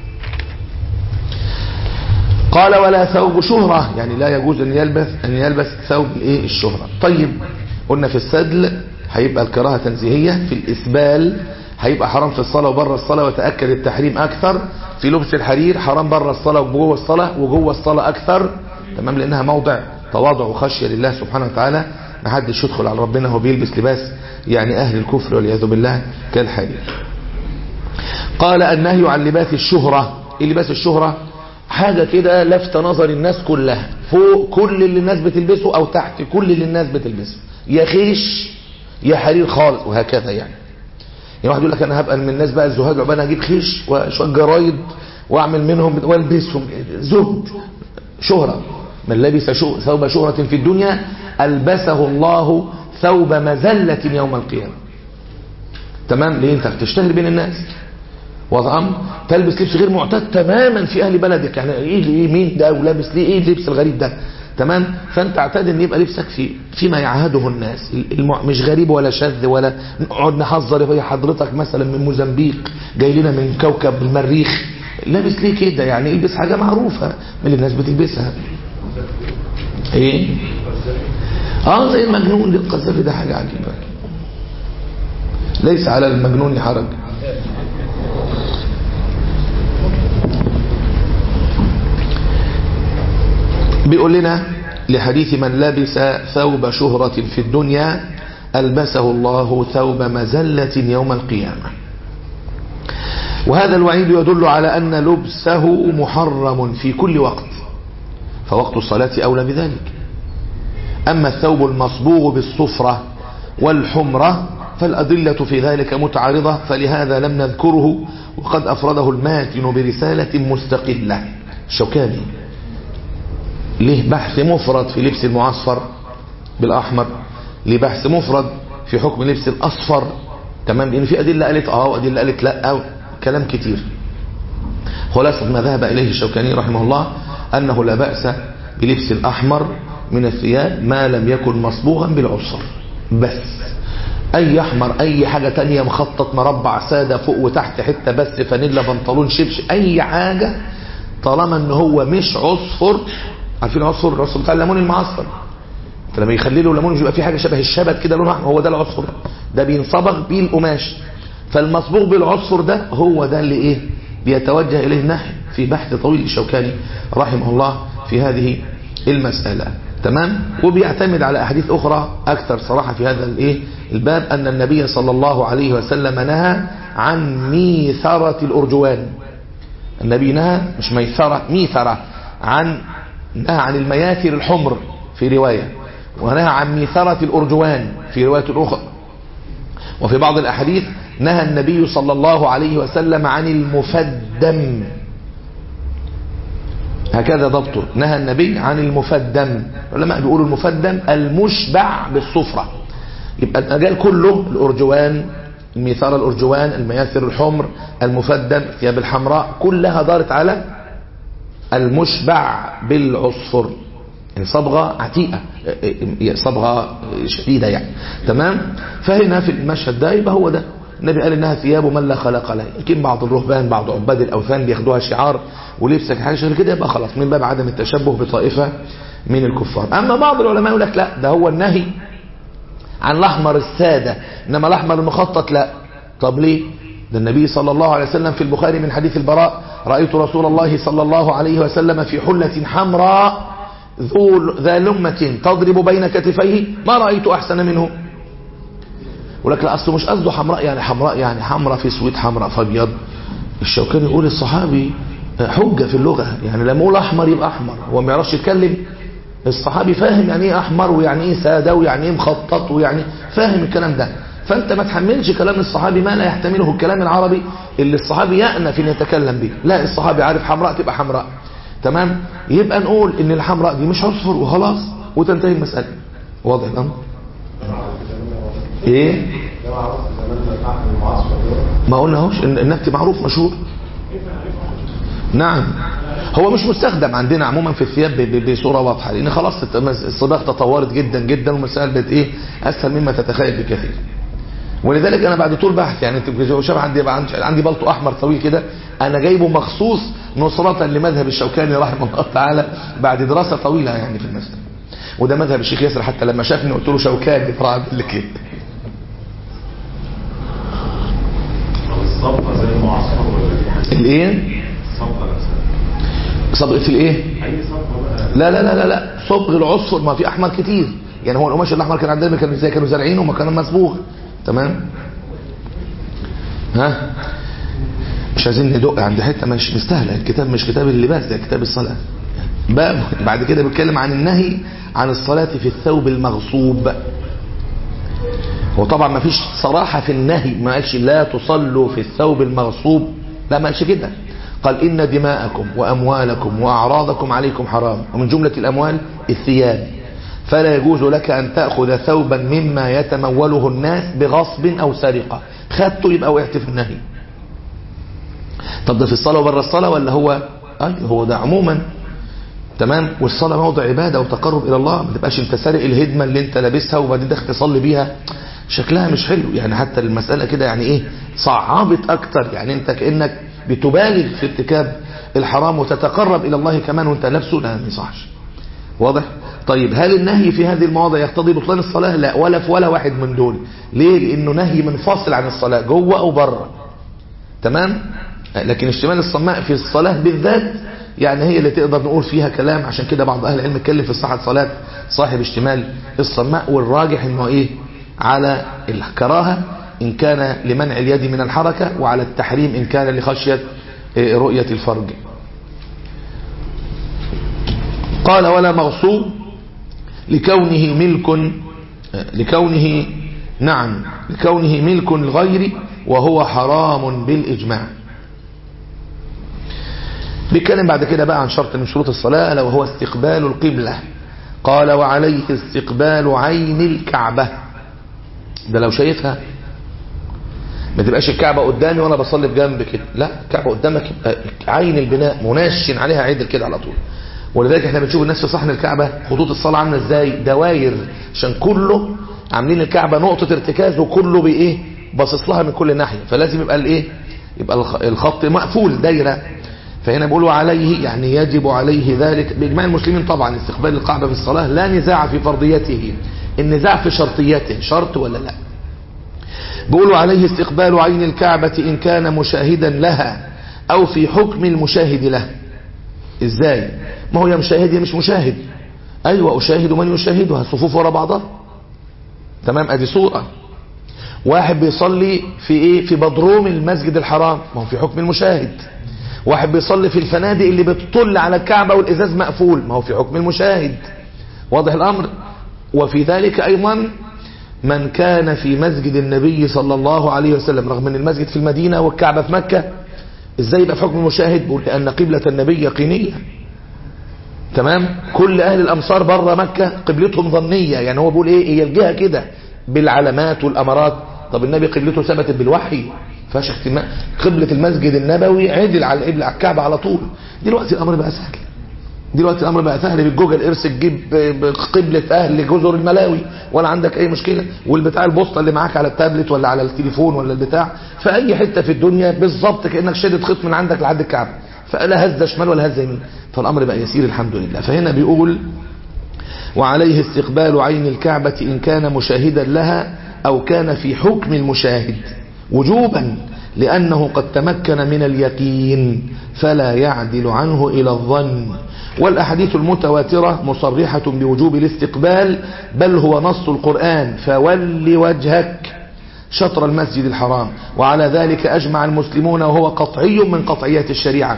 قال ولا ثوب شهرة يعني لا يجوز أن يلبس أن يلبس ثوب الايه الشهرة طيب قلنا في السدل هيبقى الكراهة تنزيهية في الإسبال هيبقى حرام في الصلاة وبره الصلاة وتأكد التحريم أكثر في لبس الحرير حرام بره الصلاة وجوه الصلاة وجوه الصلاة أكثر تمام لأنها موضع تواضع وخشية لله سبحانه وتعالى ما حدش يدخل على ربنا وهو بيلبس لباس يعني أهل الكفر والعياذ بالله كالحرير قال النهي عن لباس الشهرة ايه لباس الشهرة حاجة كده لفت نظر الناس كلها فوق كل اللي الناس بتلبسه او تحت كل اللي الناس بتلبسه يا خيش يا حرير خالص وهكذا يعني يعني واحد يقول لك انا هبقى من الناس بقى الزهاد عقبال اجيب خيش وشويه جرايد واعمل منهم والبسهم زهد شهرة من لبس شو ثوب شهرة في الدنيا ألبسه الله ثوب مزلة يوم القيامة تمام ليه انت بتشتهر بين الناس وضعم تلبس لبس غير معتاد تماما في اهل بلدك يعني ايه ليه مين ده ولابس ليه ايه اللبس الغريب ده تمام فانت اعتاد ان يبقى لبسك في فيما يعهده الناس المع... مش غريب ولا شاذ ولا نقعد نحذر يا حضرتك مثلا من موزمبيق جاي لنا من كوكب المريخ لابس ليه كده يعني البس حاجه معروفه من اللي الناس بتلبسها ايه اه زي المجنون القذافي ده حاجه عجيبه ليس على المجنون حرج بيقول لنا لحديث من لبس ثوب شهرة في الدنيا ألبسه الله ثوب مزلة يوم القيامة وهذا الوعيد يدل على أن لبسه محرم في كل وقت فوقت الصلاة أولى بذلك أما الثوب المصبوغ بالصفرة والحمرة فالأدلة في ذلك متعارضة فلهذا لم نذكره وقد أفرده الماتن برسالة مستقلة الشوكاني ليه بحث مفرد في لبس المعصفر بالأحمر ليه بحث مفرد في حكم لبس الأصفر تمام لأن في أدلة قالت آه وأدلة قالت لا أو كلام كتير خلاصة ما ذهب إليه الشوكاني رحمه الله أنه لا بأس بلبس الأحمر من الثياب ما لم يكن مصبوغا بالعصر بس أي أحمر أي حاجة تانية مخطط مربع سادة فوق وتحت حتة بس فانيلا بنطلون شبش أي حاجة طالما ان هو مش عصفر عارفين عصفر العصفر بتاع الليمون المعصفر فلما يخلي له ليمون يبقى في حاجه شبه الشبت كده لونها هو ده العصفر ده بينصبغ بيه القماش فالمصبوغ بالعصفر ده هو ده اللي ايه بيتوجه اليه النحي في بحث طويل الشوكاني رحمه الله في هذه المسألة تمام وبيعتمد على أحاديث أخرى أكثر صراحة في هذا الإيه الباب أن النبي صلى الله عليه وسلم نهى عن ميثرة الأرجوان النبي نهى مش ميثرة ميثرة عن نهى عن المياثر الحمر في رواية ونهى عن ميثرة الأرجوان في رواية أخرى وفي بعض الأحاديث نهى النبي صلى الله عليه وسلم عن المفدم هكذا ضبطه نهى النبي عن المفدم العلماء بيقولوا المفدم المشبع بالصفرة يبقى المجال كله الأرجوان الميثار الأرجوان المياثر الحمر المفدم الثياب الحمراء كلها دارت على المشبع بالعصفر يعني صبغة عتيقة صبغة شديدة يعني تمام فهنا في المشهد ده يبقى هو ده النبي قال انها ثياب من لا خلق له يمكن بعض الرهبان بعض عباد الاوثان بياخدوها شعار ولبسك حاجه شغل كده يبقى خلاص من باب عدم التشبه بطائفه من الكفار اما بعض العلماء يقول لك لا ده هو النهي عن الاحمر الساده انما الاحمر المخطط لا طب ليه ده النبي صلى الله عليه وسلم في البخاري من حديث البراء رايت رسول الله صلى الله عليه وسلم في حله حمراء ذو ذا لمة تضرب بين كتفيه ما رأيت أحسن منه ولك لا أصله مش قصده حمراء يعني حمراء يعني حمراء في سويد حمراء في أبيض الشوكاني يقول الصحابي حجة في اللغة يعني لما يقول أحمر يبقى أحمر هو ما يعرفش يتكلم الصحابي فاهم يعني ايه أحمر ويعني ايه سادة ويعني ايه مخطط ويعني فاهم الكلام ده فانت ما تحملش كلام الصحابي ما لا يحتمله الكلام العربي اللي الصحابي يأنف ان يتكلم به لا الصحابي عارف حمراء تبقى حمراء تمام يبقى نقول ان الحمراء دي مش عصفر وخلاص وتنتهي المسألة واضح الامر ايه ما قلناهوش ان النبت معروف مشهور نعم هو مش مستخدم عندنا عموما في الثياب ب- ب- بصوره واضحه لان خلاص الصباغ تطورت جدا جدا والمسائل بقت ايه اسهل مما تتخيل بكثير ولذلك انا بعد طول بحث يعني انت شوف عندي يبقى عندي عندي بلطو احمر طويل كده انا جايبه مخصوص نصرة لمذهب الشوكاني رحمه الله تعالى بعد دراسة طويلة يعني في المسألة وده مذهب الشيخ ياسر حتى لما شافني قلت له شوكاني فرع لك ايه الصفقة زي المعصفر ولا دي حاجة الايه الصفقة نفسها صبغة الايه أي صفقة بقى لا لا لا لا لا صبغ العصفر ما في احمر كتير يعني هو القماش الاحمر كان عندنا كانوا ازاي كانوا زارعينه وما كانوا مصبوغ تمام ها مش عايزين ندق عند حته مش مستاهله الكتاب مش كتاب اللباس ده كتاب الصلاه باب بعد كده بيتكلم عن النهي عن الصلاه في الثوب المغصوب هو طبعا ما فيش صراحه في النهي ما قالش لا تصلوا في الثوب المغصوب لا ما قالش كده قال إن دماءكم وأموالكم وأعراضكم عليكم حرام ومن جملة الأموال الثياب فلا يجوز لك أن تأخذ ثوبا مما يتموله الناس بغصب أو سرقة خدته يبقى وقعت في النهي طب ده في الصلاة وبره الصلاة ولا هو أي هو ده عموما تمام والصلاة موضع عبادة وتقرب إلى الله ما تبقاش انت سارق الهدمة اللي انت لابسها وبعدين داخل تصلي بيها شكلها مش حلو يعني حتى المسألة كده يعني ايه صعبت اكتر يعني انت كأنك بتبالغ في ارتكاب الحرام وتتقرب الى الله كمان وانت لابسه لا ما يصحش واضح طيب هل النهي في هذه المواضع يقتضي بطلان الصلاة لا ولا في ولا واحد من دول ليه لانه نهي منفصل عن الصلاة جوه او بره تمام لكن اشتمال الصماء في الصلاة بالذات يعني هي اللي تقدر نقول فيها كلام عشان كده بعض اهل العلم اتكلم في صحة صلاة صاحب اشتمال الصماء والراجح انه ايه على الكراهة إن كان لمنع اليد من الحركة وعلى التحريم إن كان لخشية رؤية الفرج قال ولا مغصوب لكونه ملك لكونه نعم لكونه ملك الغير وهو حرام بالإجماع بيتكلم بعد كده بقى عن شرط من شروط الصلاة لو هو استقبال القبلة قال وعليه استقبال عين الكعبة ده لو شايفها ما تبقاش الكعبة قدامي وانا بصلي في جنب كده لا الكعبة قدامك يبقى عين البناء منشن عليها عدل كده على طول ولذلك احنا بنشوف الناس في صحن الكعبة خطوط الصلاة عاملة ازاي دواير عشان كله عاملين الكعبة نقطة ارتكاز وكله بايه باصص لها من كل ناحية فلازم يبقى الايه يبقى الخط مقفول دايرة فهنا بيقولوا عليه يعني يجب عليه ذلك بإجماع المسلمين طبعا استقبال الكعبة في الصلاة لا نزاع في فرضيته النزاع في شرطيته شرط ولا لا بيقولوا عليه استقبال عين الكعبة إن كان مشاهدا لها أو في حكم المشاهد له إزاي ما هو يا مشاهد يا مش مشاهد أيوة أشاهد من يشاهدها صفوف ورا بعضها تمام أدي صورة واحد بيصلي في إيه في بدروم المسجد الحرام ما هو في حكم المشاهد واحد بيصلي في الفنادق اللي بتطل على الكعبة والإزاز مقفول ما هو في حكم المشاهد واضح الأمر وفي ذلك أيضا من كان في مسجد النبي صلى الله عليه وسلم رغم ان المسجد في المدينة والكعبة في مكة ازاي يبقى في حكم المشاهد بيقول لأن قبلة النبي يقينية تمام كل أهل الأمصار بره مكة قبلتهم ظنية يعني هو بيقول ايه هي الجهة كده بالعلامات والأمارات طب النبي قبلته ثبتت بالوحي فاش احتمال قبلة المسجد النبوي عدل على القبلة على الكعبة على طول دلوقتي الأمر بقى سهل دلوقتي الامر بقى سهل بالجوجل ارس تجيب قبلة اهل جزر الملاوي ولا عندك اي مشكلة والبتاع البوسطة اللي معاك على التابلت ولا على التليفون ولا البتاع في اي حتة في الدنيا بالظبط كأنك شادد خط من عندك لحد الكعبة فلا هزة شمال ولا هزة يمين فالامر بقى يسير الحمد لله فهنا بيقول وعليه استقبال عين الكعبة ان كان مشاهدا لها او كان في حكم المشاهد وجوبا لأنه قد تمكن من اليقين فلا يعدل عنه إلى الظن والأحاديث المتواترة مصرحة بوجوب الاستقبال بل هو نص القرآن فول وجهك شطر المسجد الحرام وعلى ذلك أجمع المسلمون وهو قطعي من قطعيات الشريعة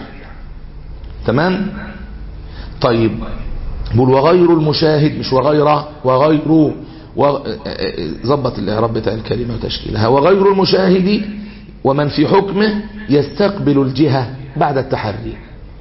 تمام طيب بل وغير المشاهد مش وغير وغير ظبط الاعراب بتاع الكلمة وتشكيلها وغير المشاهد ومن في حكمه يستقبل الجهة بعد التحري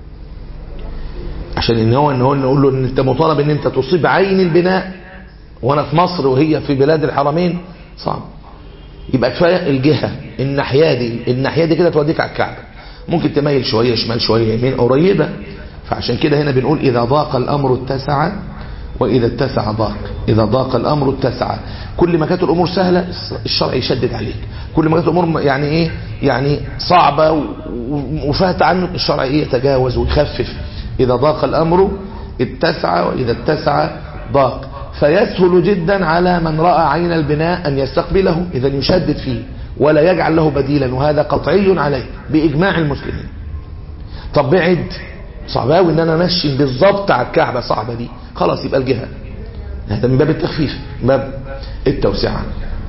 عشان ان هو ان هو نقول له ان انت مطالب ان انت تصيب عين البناء وانا في مصر وهي في بلاد الحرمين صعب يبقى كفايه الجهه الناحيه دي الناحيه دي كده توديك على الكعبه ممكن تميل شويه شمال شويه يمين قريبه فعشان كده هنا بنقول اذا ضاق الامر اتسع واذا اتسع ضاق اذا ضاق الامر اتسع كل ما كانت الامور سهله الشرع يشدد عليك كل ما كانت الامور يعني ايه يعني صعبه وفات عنه الشرع ايه يتجاوز ويخفف اذا ضاق الامر اتسع واذا اتسع ضاق فيسهل جدا على من راى عين البناء ان يستقبله اذا يشدد فيه ولا يجعل له بديلا وهذا قطعي عليه باجماع المسلمين طب بعد صعب قوي ان انا امشي بالظبط على الكعبه صعبه دي خلاص يبقى الجهه هذا من باب التخفيف من باب التوسعه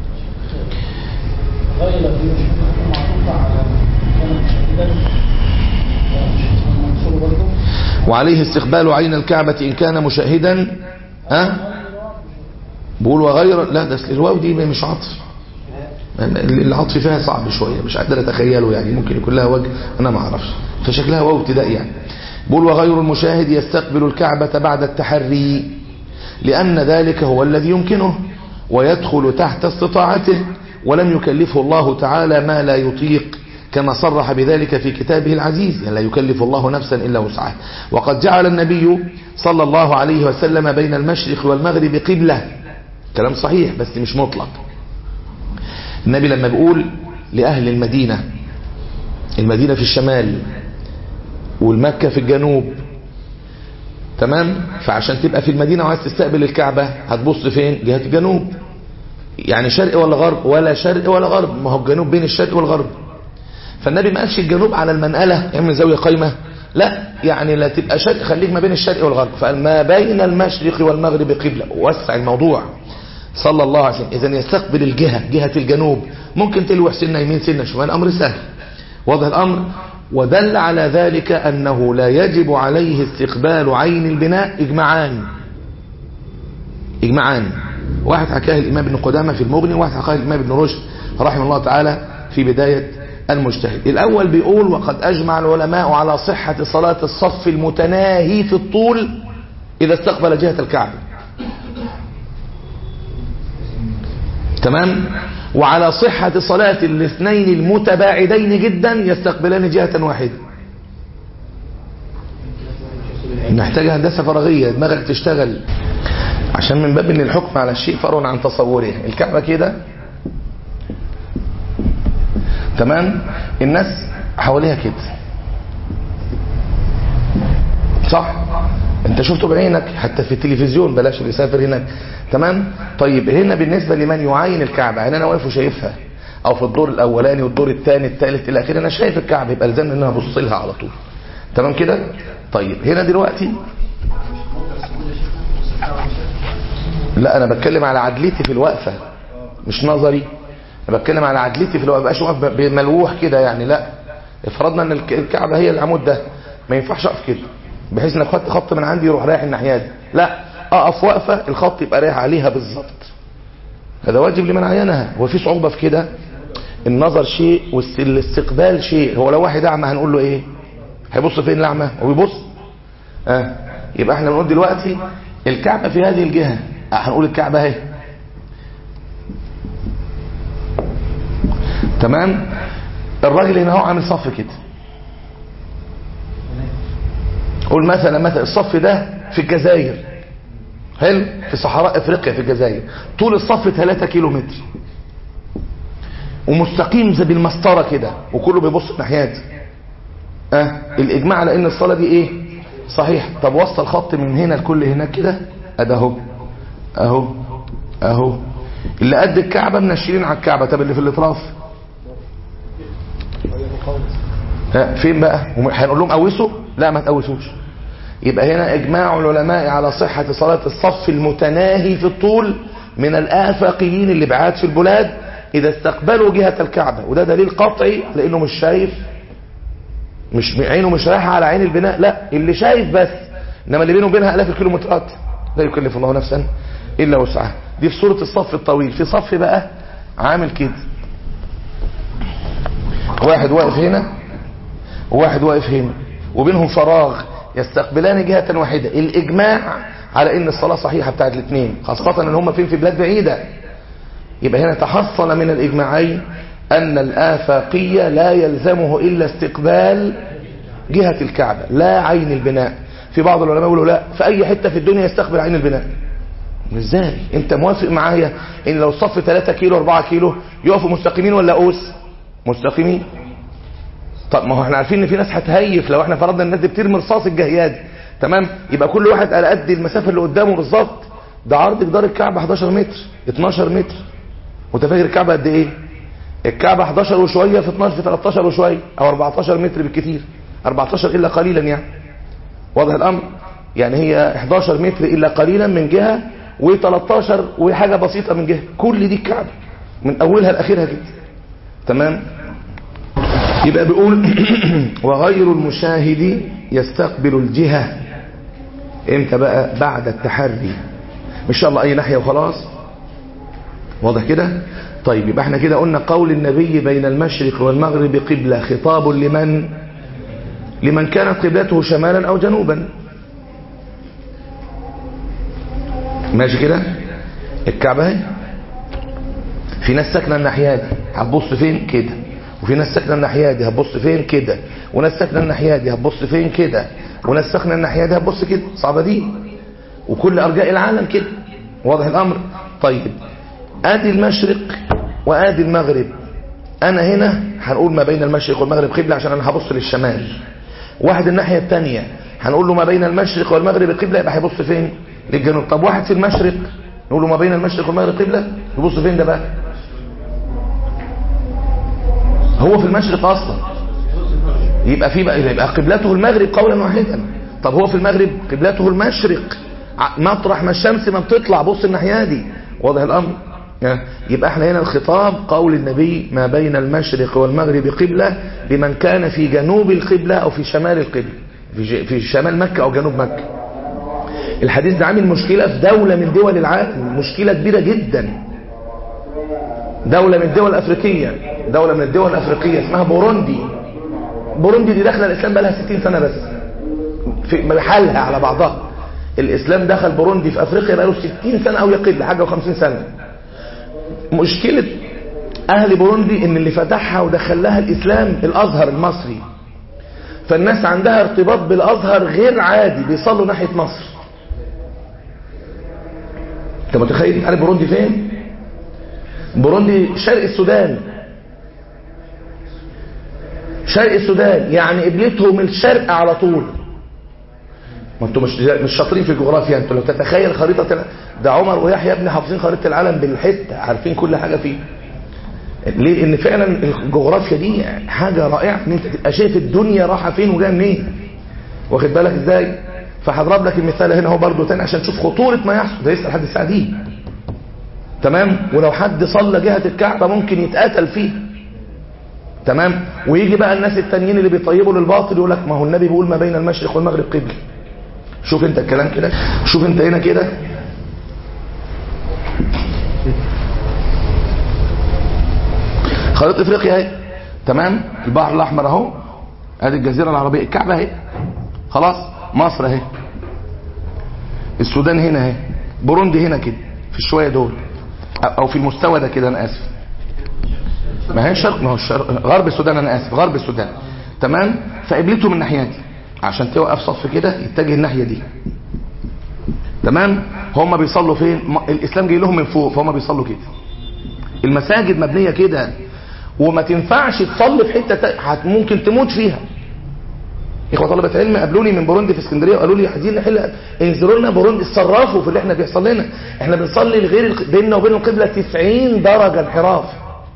غير في معطوفة على كان مشاهدا منصور برضه وعليه استقبال عين الكعبة إن كان مشاهدا ها بقول وغير لا ده أصل الواو دي مش عطف العطف فيها صعب شوية مش قادر أتخيله يعني ممكن يكون لها وجه أنا ما أعرفش فشكلها واو ابتدائي يعني بقول وغير المشاهد يستقبل الكعبة بعد التحري لأن ذلك هو الذي يمكنه ويدخل تحت استطاعته ولم يكلفه الله تعالى ما لا يطيق كما صرح بذلك في كتابه العزيز يعني لا يكلف الله نفسا إلا وسعها وقد جعل النبي صلى الله عليه وسلم بين المشرق والمغرب قبلة كلام صحيح بس مش مطلق النبي لما بيقول لأهل المدينة المدينة في الشمال والمكة في الجنوب تمام فعشان تبقى في المدينة وعايز تستقبل الكعبة هتبص فين جهة الجنوب يعني شرق ولا غرب ولا شرق ولا غرب ما هو الجنوب بين الشرق والغرب فالنبي ما قالش الجنوب على المنقلة يعمل زاوية قايمة لا يعني لا تبقى شرق خليك ما بين الشرق والغرب فقال ما بين المشرق والمغرب قبلة وسع الموضوع صلى الله عليه وسلم اذا يستقبل الجهة جهة الجنوب ممكن تلوح سنة يمين سنة شمال الامر سهل واضح الامر ودل على ذلك انه لا يجب عليه استقبال عين البناء اجمعان اجمعان واحد حكاه الامام ابن قدامة في المغني وواحد حكاه الامام ابن رشد رحمه الله تعالى في بداية المجتهد الأول بيقول وقد أجمع العلماء على صحة صلاة الصف المتناهي في الطول إذا استقبل جهة الكعبة تمام وعلى صحة صلاة الاثنين المتباعدين جدا يستقبلان جهة واحدة نحتاج هندسة فراغية دماغك تشتغل عشان من باب ان الحكم على الشيء فرع عن تصوره الكعبة كده تمام الناس حواليها كده صح انت شفته بعينك حتى في التلفزيون بلاش اللي يسافر هناك تمام طيب هنا بالنسبة لمن يعاين الكعبة يعني انا واقف وشايفها او في الدور الاولاني والدور الثاني الثالث الى اخره انا شايف الكعبة يبقى الزمني ان انا ابص لها على طول تمام كده طيب هنا دلوقتي لا انا بتكلم على عدلتي في الوقفة مش نظري انا بتكلم على عدلتي في الوقفة بقاش واقف بملوح كده يعني لا افرضنا ان الكعبة هي العمود ده ما ينفعش اقف كده بحيث ان خدت خط من عندي يروح رايح الناحيه دي لا اقف واقفه الخط يبقى رايح عليها بالظبط هذا واجب لمن عينها هو في صعوبه في كده النظر شيء والاستقبال شيء هو لو واحد اعمى هنقول له ايه هيبص فين الاعمى هو بيبص اه يبقى احنا بنقول دلوقتي الكعبه في هذه الجهه اه هنقول الكعبه اهي تمام الراجل هنا هو عامل صف كده قول مثلا مثلا الصف ده في الجزائر حلو في صحراء افريقيا في الجزائر طول الصف 3 كيلو متر ومستقيم زي بالمسطره كده وكله بيبص ناحيتي اه الاجماع على ان الصلاه دي ايه صحيح طب وصل الخط من هنا لكل هناك كده ادي اهو اهو اهو اللي قد الكعبه منشرين على الكعبه طب اللي في الاطراف ها فين بقى هنقول لهم قوسوا لا ما تقوسوش يبقى هنا اجماع العلماء على صحة صلاة الصف المتناهي في الطول من الآفاقيين اللي بعاد في البلاد إذا استقبلوا جهة الكعبة وده دليل قطعي لأنه مش شايف مش عينه مش رايحة على عين البناء لا اللي شايف بس إنما اللي بينه وبينها آلاف الكيلومترات لا يكلف الله نفسا إلا وسعها دي في صورة الصف الطويل في صف بقى عامل كده واحد واقف هنا وواحد واقف هنا وبينهم فراغ يستقبلان جهة واحدة الإجماع على إن الصلاة صحيحة بتاعت الاثنين خاصة إن هم فين في بلاد بعيدة يبقى هنا تحصل من الإجماعين أن الآفاقية لا يلزمه إلا استقبال جهة الكعبة لا عين البناء في بعض العلماء يقولوا لا في أي حتة في الدنيا يستقبل عين البناء ازاي انت موافق معايا ان لو الصف 3 كيلو 4 كيلو يقفوا مستقيمين ولا قوس مستقيمين طب ما هو احنا عارفين ان في ناس هتهيف لو احنا فرضنا الناس دي بترمي رصاص الجهيات دي تمام يبقى كل واحد على قد المسافه اللي قدامه بالظبط ده عرض جدار الكعبه 11 متر 12 متر وانت فاكر الكعبه قد ايه الكعبه 11 وشويه في 12 في 13 وشويه او 14 متر بالكثير 14 الا قليلا يعني واضح الامر يعني هي 11 متر الا قليلا من جهه و13 وحاجه بسيطه من جهه كل دي الكعبه من اولها لاخرها كده تمام يبقى بيقول وغير المشاهد يستقبل الجهة امتى بقى بعد التحري مش شاء الله اي ناحية وخلاص واضح كده طيب يبقى احنا كده قلنا قول النبي بين المشرق والمغرب قبلة خطاب لمن لمن كانت قبلته شمالا او جنوبا ماشي كده الكعبة اهي في ناس ساكنه الناحيه دي هتبص فين كده وفي ناس ساكنه الناحيه دي هتبص فين كده وناس ساكنه الناحيه دي هتبص فين كده وناس ساكنه الناحيه دي هتبص كده صعبه دي وكل ارجاء العالم كده واضح الامر طيب ادي المشرق وادي المغرب انا هنا هنقول ما بين المشرق والمغرب قبله عشان انا هبص للشمال واحد الناحيه الثانيه هنقول له ما بين المشرق والمغرب قبله يبقى هيبص فين للجنوب طب واحد في المشرق نقول له ما بين المشرق والمغرب قبله يبص فين ده بقى هو في المشرق اصلا يبقى في بقى يبقى قبلته المغرب قولا واحدا طب هو في المغرب قبلته المشرق ع- مطرح ما الشمس ما بتطلع بص الناحيه دي واضح الامر ها؟ يبقى احنا هنا الخطاب قول النبي ما بين المشرق والمغرب قبلة لمن كان في جنوب القبلة او في شمال القبلة في, ج- في شمال مكة او جنوب مكة الحديث ده عامل مشكلة في دولة من دول العالم مشكلة كبيرة جدا دولة من الدول الأفريقية دولة من الدول الأفريقية اسمها بوروندي بوروندي دي داخله الإسلام بقى لها 60 سنة بس في بحالها على بعضها الإسلام دخل بوروندي في أفريقيا بقى له 60 سنة أو يقل حاجة و50 سنة مشكلة أهل بوروندي إن اللي فتحها ودخل لها الإسلام الأزهر المصري فالناس عندها ارتباط بالأزهر غير عادي بيصلوا ناحية مصر انت متخيل عارف بوروندي فين بوروندي شرق السودان شرق السودان يعني قبلتهم الشرق على طول ما انتوا مش مش شاطرين في الجغرافيا انتوا لو تتخيل خريطه الع- ده عمر ويحيى ابني حافظين خريطه العالم بالحته عارفين كل حاجه فيه ليه ان فعلا الجغرافيا دي حاجه رائعه ان انت تبقى شايف الدنيا رايحه فين وجايه منين واخد بالك ازاي فهضرب لك المثال هنا اهو برضه تاني عشان تشوف خطوره ما يحصل ده لسه لحد الساعه دي تمام ولو حد صلى جهه الكعبه ممكن يتقتل فيه تمام ويجي بقى الناس التانيين اللي بيطيبوا للباطل يقول لك ما هو النبي بيقول ما بين المشرق والمغرب قبل شوف انت الكلام كده شوف انت هنا كده خريطه افريقيا اهي تمام البحر الاحمر اهو ادي الجزيره العربيه الكعبه اهي خلاص مصر اهي السودان هنا اهي بوروندي هنا كده في الشويه دول او في المستوى ده كده انا اسف ما هي شرق ما هو الشرق غرب السودان انا اسف غرب السودان تمام فقبلته من الناحيه دي عشان توقف صف كده يتجه الناحيه دي تمام هم بيصلوا فين م- الاسلام جاي لهم من فوق فهم بيصلوا كده المساجد مبنيه كده وما تنفعش تصلي في حته تا- هت- ممكن تموت فيها اخوه طلبه علم قابلوني من بوروندي في اسكندريه وقالوا لي عايزين نحل انزلوا لنا بوروندي اتصرفوا في اللي احنا بيحصل لنا احنا بنصلي لغير الق- بيننا وبين القبله 90 درجه انحراف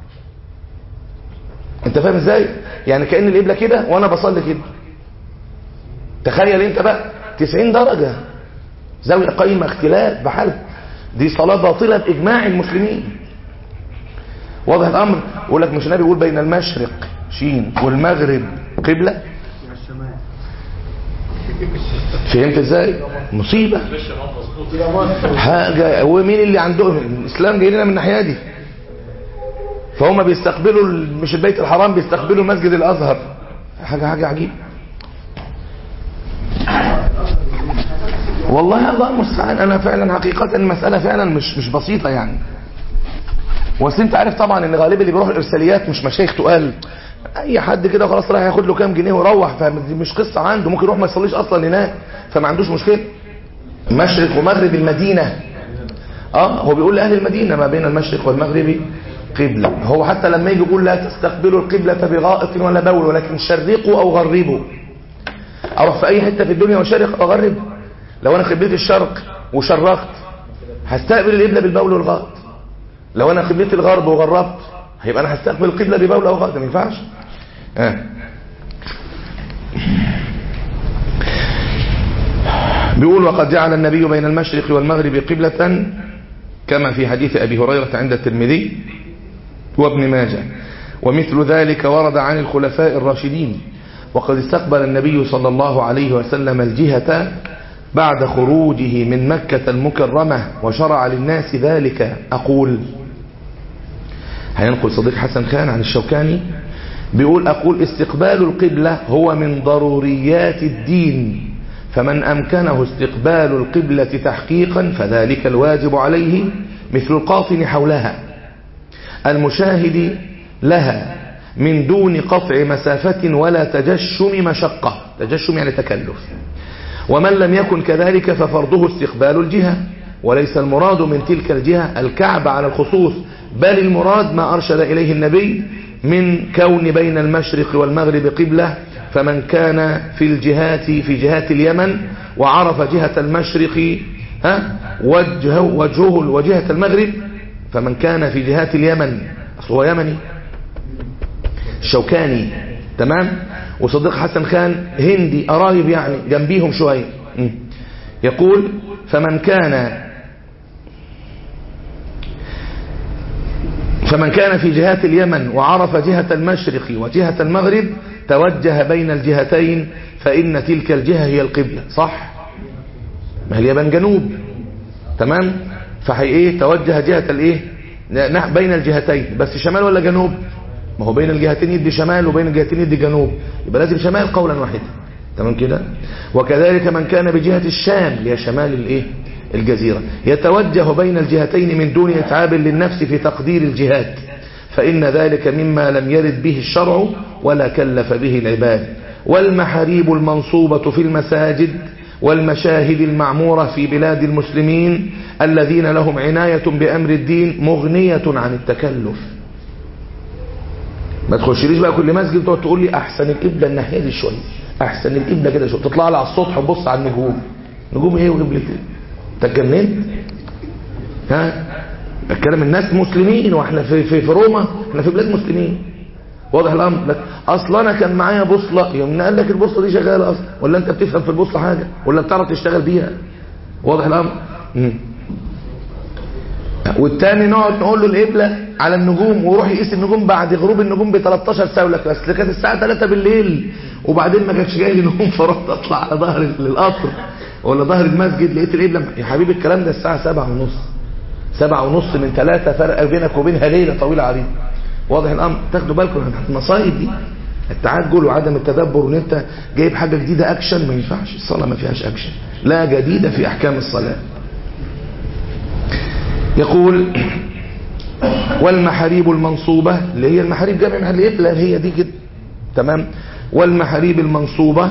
انت فاهم ازاي يعني كان القبله كده وانا بصلي كده تخيل انت بقى 90 درجه زاويه قايمه اختلاف بحالها دي صلاه باطله باجماع المسلمين واضح الامر يقول لك مش النبي يقول بين المشرق شين والمغرب قبله فهمت ازاي مصيبه حاجة ومين اللي عندهم الإسلام جاي لنا من الناحية دي فهم بيستقبلوا ال- مش البيت الحرام بيستقبلوا مسجد الأزهر حاجة حاجة عجيبة والله الله المستعان انا فعلا حقيقة المسألة فعلا مش مش بسيطة يعني واصل انت عارف طبعا ان غالبا اللي بيروح الارساليات مش مشايخ تقال اي حد كده خلاص رايح ياخد له كام جنيه ويروح فدي مش قصة عنده ممكن يروح ما يصليش اصلا هناك فما عندوش مشكلة مشرق ومغرب المدينة اه هو بيقول لاهل المدينة ما بين المشرق والمغرب قبلة هو حتى لما يجي يقول لا تستقبلوا القبلة بغائط ولا بول ولكن شرقوا او غربوا اروح في اي حتة في الدنيا وشرق او غرب لو انا قبلت الشرق وشرقت هستقبل القبلة بالبول والغائط لو انا قبلت الغرب وغربت هيبقى انا هستقبل القبلة ببول او غائط ما ينفعش آه. بيقول وقد جعل النبي بين المشرق والمغرب قبلة كما في حديث أبي هريرة عند الترمذي وابن ماجه ومثل ذلك ورد عن الخلفاء الراشدين وقد استقبل النبي صلى الله عليه وسلم الجهة بعد خروجه من مكة المكرمة وشرع للناس ذلك أقول هينقل صديق حسن خان عن الشوكاني بيقول أقول استقبال القبلة هو من ضروريات الدين فمن أمكنه استقبال القبلة تحقيقا فذلك الواجب عليه مثل القاطن حولها المشاهد لها من دون قطع مسافة ولا تجشم مشقة تجشم يعني تكلف ومن لم يكن كذلك ففرضه استقبال الجهة وليس المراد من تلك الجهة الكعب على الخصوص بل المراد ما أرشد إليه النبي من كون بين المشرق والمغرب قبلة فمن كان في الجهات في جهات اليمن وعرف جهة المشرق ها وجهه, وجهه وجهة المغرب فمن كان في جهات اليمن أصل هو يمني الشوكاني تمام وصديق حسن خان هندي قرايب يعني جنبيهم شوية م. يقول فمن كان فمن كان في جهات اليمن وعرف جهة المشرق وجهة المغرب توجه بين الجهتين فإن تلك الجهة هي القبلة صح ما هي اليمن جنوب تمام فهي ايه توجه جهة الايه نح- بين الجهتين بس شمال ولا جنوب ما هو بين الجهتين يدي شمال وبين الجهتين يدي جنوب يبقى لازم شمال قولا واحدا تمام كده وكذلك من كان بجهة الشام اللي هي شمال الايه الجزيرة يتوجه بين الجهتين من دون اتعاب للنفس في تقدير الجهات فإن ذلك مما لم يرد به الشرع ولا كلف به العباد والمحاريب المنصوبة في المساجد والمشاهد المعمورة في بلاد المسلمين الذين لهم عناية بأمر الدين مغنية عن التكلف ما تخشليش بقى كل مسجد تقعد تقول لي احسن القبله الناحيه دي شويه احسن القبله كده شويه تطلع لي على السطح وتبص على النجوم نجوم ايه وقبله ايه انت اتجننت ها الكلام الناس مسلمين واحنا في في, في روما احنا في بلاد مسلمين واضح الامر لك اصلا انا كان معايا بوصله يوم قال لك البوصله دي شغاله اصلا ولا انت بتفهم في البوصله حاجه ولا بتعرف تشتغل بيها واضح الامر مم. والتاني نقعد نقول له القبلة على النجوم ويروح يقيس النجوم بعد غروب النجوم ب 13 ساعة بس كانت الساعة 3 بالليل وبعدين ما كانش جاي لي نوم فرحت اطلع على ظهر القطر ولا ظهر المسجد لقيت القبلة يا حبيبي الكلام ده الساعة 7 ونص 7 ونص من 3 فرق بينك وبينها ليلة طويلة عريضة واضح الامر تاخدوا بالكم من المصايب دي التعجل وعدم التدبر وان انت جايب حاجة جديدة اكشن ما ينفعش الصلاة ما فيهاش اكشن لا جديدة في احكام الصلاة يقول والمحاريب المنصوبة اللي هي المحاريب جمع محل القبلة هي دي كده تمام والمحاريب المنصوبة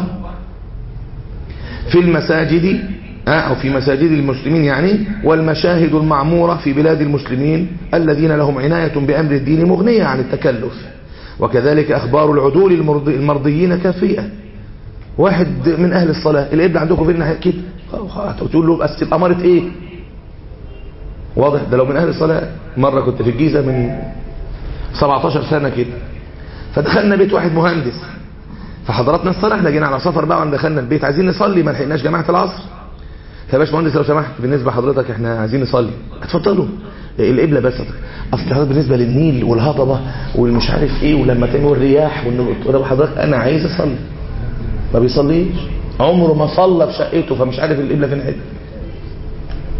في المساجد أو في مساجد المسلمين يعني والمشاهد المعمورة في بلاد المسلمين الذين لهم عناية بأمر الدين مغنية عن التكلف وكذلك أخبار العدول المرضي المرضيين كافية واحد من أهل الصلاة القبلة عندكم في الناحية كده تقول له بس أمارة إيه واضح ده لو من أهل الصلاة مرة كنت في الجيزة من 17 سنة كده فدخلنا بيت واحد مهندس فحضرتنا الصلاة احنا جينا على سفر بقى وعند دخلنا البيت عايزين نصلي ما لحقناش جماعة العصر فباش مهندس لو سمحت بالنسبة لحضرتك احنا عايزين نصلي اتفضلوا القبلة بس اصل حضرتك بالنسبة للنيل والهضبة والمش عارف ايه ولما تاني الرياح والنجوم حضرتك انا عايز اصلي ما بيصليش عمره ما صلى في شقته فمش عارف القبلة فين حته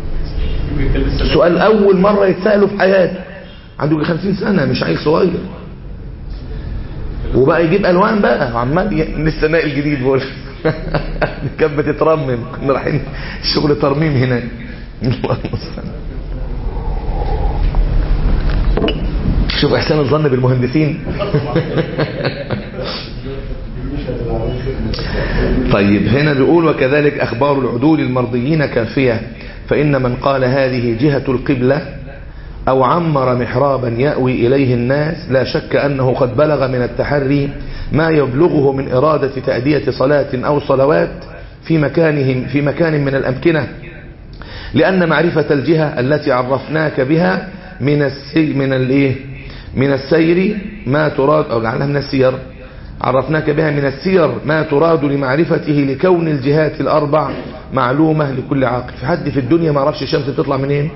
سؤال اول مرة يتسأله في حياته عنده 50 سنة مش عيل صغير وبقى يجيب الوان بقى وعمال ي- لسه ناقل جديد بقول كانت بتترمم كنا رايحين شغل ترميم هناك الله المستعان شوف احسان الظن بالمهندسين طيب هنا بيقول وكذلك اخبار العدول المرضيين كافيه فان من قال هذه جهه القبله أو عمر محرابا يأوي إليه الناس لا شك أنه قد بلغ من التحري ما يبلغه من إرادة تأدية صلاة أو صلوات في مكانهم في مكان من الأمكنة لأن معرفة الجهة التي عرفناك بها من السي من الايه من السير ما تراد أو لعلها من السير عرفناك بها من السير ما تراد لمعرفته لكون الجهات الأربع معلومة لكل عاقل في حد في الدنيا ما عرفش الشمس بتطلع منين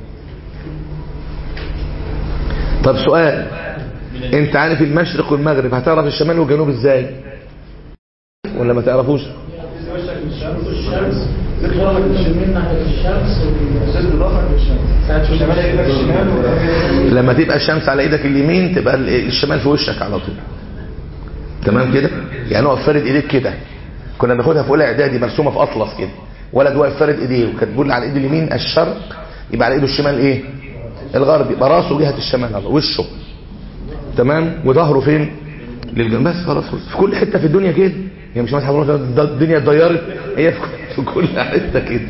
طب سؤال انت عارف المشرق والمغرب هتعرف الشمال والجنوب ازاي ولا ما تعرفوش الشمس بتغرب الشمال ناحية الشمس ساعة الشمال يبقى الشمال لما تبقى الشمس على ايدك اليمين تبقى ال- الشمال في وشك على طول تمام كده يعني اقف فارد ايديك كده كنا بناخدها في اولى اعدادي مرسومه في اطلس كده ولد واقف فارد ايديه وكانت بتقول على ايد اليمين الشرق يبقى على ايده الشمال ايه الغرب يبقى راسه جهه الشمال على وشه تمام وظهره فين للجنب بس خلاص خلص. في كل حته في الدنيا كده هي مش مثلا حضرتك ده الدنيا اتغيرت هي في في كل حته كده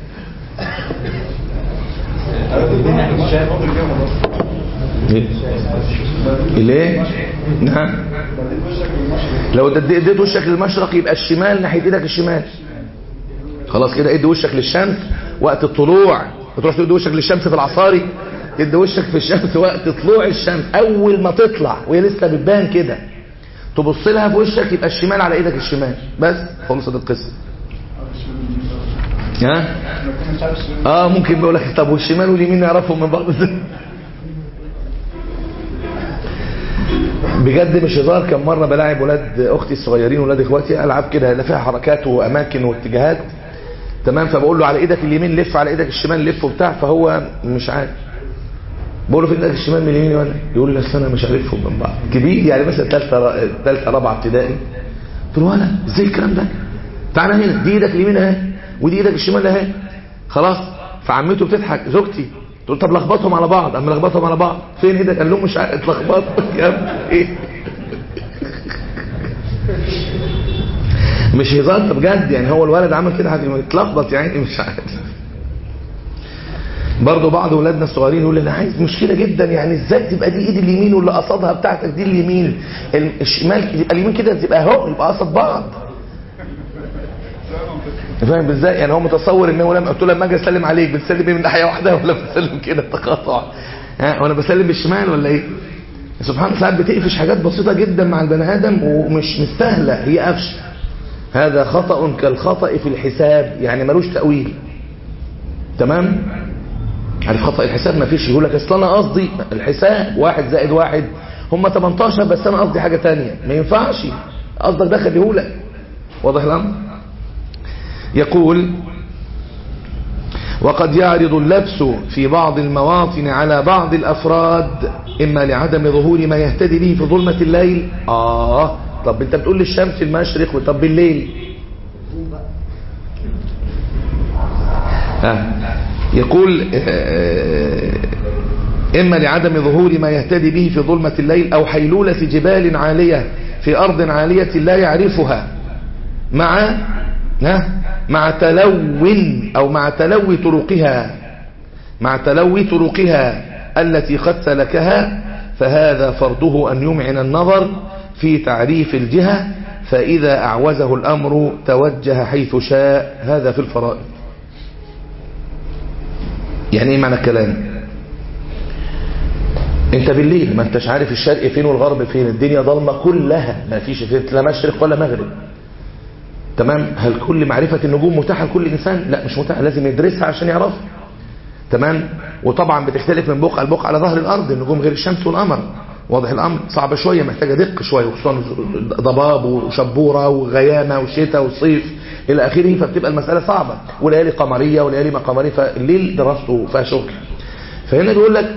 إيه؟ ليه نعم لو ده اديت وشك للمشرق يبقى الشمال ناحيه ايدك الشمال خلاص كده ادي وشك للشمس وقت الطلوع ما تروحش تدي وشك للشمس في العصاري ادي وشك في الشمس وقت طلوع الشمس اول ما تطلع وهي لسه بتبان كده تبص لها في وشك يبقى الشمال على ايدك الشمال بس خلصت القصه ها اه ممكن بيقول لك طب والشمال واليمين نعرفهم من بعض ازاي بجد مش هزار كم مره بلاعب ولاد اختي الصغيرين ولاد اخواتي العاب كده لا فيها حركات واماكن واتجاهات تمام فبقول له على ايدك اليمين لف على ايدك الشمال لف وبتاع فهو مش عارف بقول له في ايدك الشمال من اليمين وانا يقول لي اصل انا مش عارفهم من بعض كبير يعني مثلا ثالثه ثالثه رابعه ابتدائي قلت له ولا ازاي الكلام ده تعالى هنا دي ايدك اليمين اهي ودي ايدك الشمال اهي خلاص فعمته بتضحك زوجتي تقول طب لخبطهم على بعض اما لخبطهم على بعض فين ايدك قال لهم مش عارف اتلخبطوا يا ايه مش هزار ده بجد يعني هو الولد عمل كده اتلخبط يعني مش عارف برضه بعض ولادنا الصغيرين يقول لي انا عايز مشكله جدا يعني ازاي تبقى دي ايد اليمين واللي قصدها بتاعتك دي اليمين الشمال يبقى اليمين كده تبقى اهو يبقى قصد بعض فاهم ازاي يعني هو متصور ان هو لما قلت له لما اجي اسلم عليك بتسلم ايه من ناحيه واحده ولا بتسلم كده تقاطع ها وانا بسلم بالشمال ولا ايه سبحان الله ساعات بتقفش حاجات بسيطه جدا مع البني ادم ومش مستاهله هي قفش هذا خطأ كالخطأ في الحساب يعني ملوش تأويل تمام عارف خطأ الحساب ما فيش يقول لك اصل انا قصدي الحساب واحد زائد واحد هم 18 بس انا قصدي حاجة تانية ما ينفعش قصدك ده خليهولك واضح الامر يقول وقد يعرض اللبس في بعض المواطن على بعض الافراد اما لعدم ظهور ما يهتدي به في ظلمة الليل اه طب انت بتقول للشمس في المشرق طب بالليل آه. يقول آه إما لعدم ظهور ما يهتدي به في ظلمة الليل أو حيلولة جبال عالية في أرض عالية لا يعرفها مع مع تلو أو مع تلوي طرقها مع تلوي طرقها التي قد سلكها فهذا فرضه أن يمعن النظر في تعريف الجهة فإذا أعوزه الأمر توجه حيث شاء هذا في الفرائض يعني ايه معنى الكلام انت بالليل ما انتش عارف الشرق فين والغرب فين الدنيا ضلمة كلها ما فيش لا مشرق ولا مغرب تمام هل كل معرفة النجوم متاحة لكل انسان لا مش متاحة لازم يدرسها عشان يعرفها تمام وطبعا بتختلف من بقعة لبقعة على ظهر الارض النجوم غير الشمس والقمر واضح الامر صعبه شويه محتاجه دقه شويه وخصوصا ضباب وشبوره وغيامه وشتاء وصيف الى اخره فبتبقى المساله صعبه وليالي قمريه وليالي ما قمريه فالليل دراسته فيها شغل فهنا بيقول لك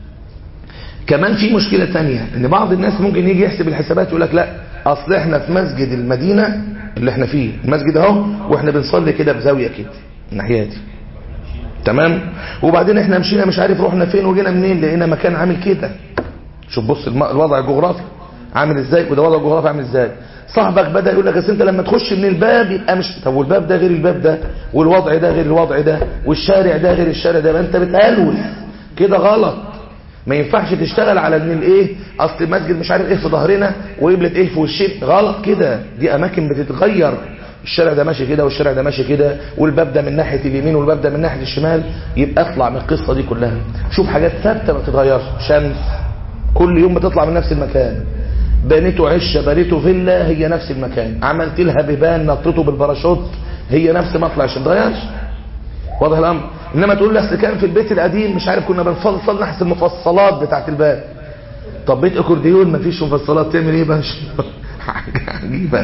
كمان في مشكله تانية ان بعض الناس ممكن يجي يحسب الحسابات يقول لك لا اصل احنا في مسجد المدينه اللي احنا فيه المسجد اهو واحنا بنصلي كده بزاويه كده الناحيه دي تمام وبعدين احنا مشينا مش عارف رحنا فين وجينا منين لقينا مكان عامل كده شوف بص الم- الوضع الجغرافي عامل ازاي وده وضع الجغرافي عامل ازاي صاحبك بدا يقول لك اصل انت لما تخش من الباب يبقى مش طب والباب ده غير الباب ده والوضع ده غير الوضع ده والشارع ده غير الشارع ده يبقى انت بتقلوس كده غلط ما ينفعش تشتغل على ان الايه اصل المسجد مش عارف ايه في ظهرنا وقبلة ايه في وشين غلط كده دي اماكن بتتغير الشارع ده ماشي كده والشارع ده ماشي كده والباب ده من ناحيه اليمين والباب ده من ناحيه الشمال يبقى اطلع من القصه دي كلها شوف حاجات ثابته ما بتتغيرش شمس كل يوم بتطلع من نفس المكان بنيته عشه بنيته فيلا هي نفس المكان عملت لها بيبان نطيته بالباراشوت هي نفس مطلع عشان تغيرش واضح الامر انما تقول لي اصل كان في البيت القديم مش عارف كنا بنفصل نحس المفصلات بتاعت الباب طب بيت اكورديون مفيش مفصلات تعمل ايه بقى حاجه عجيبه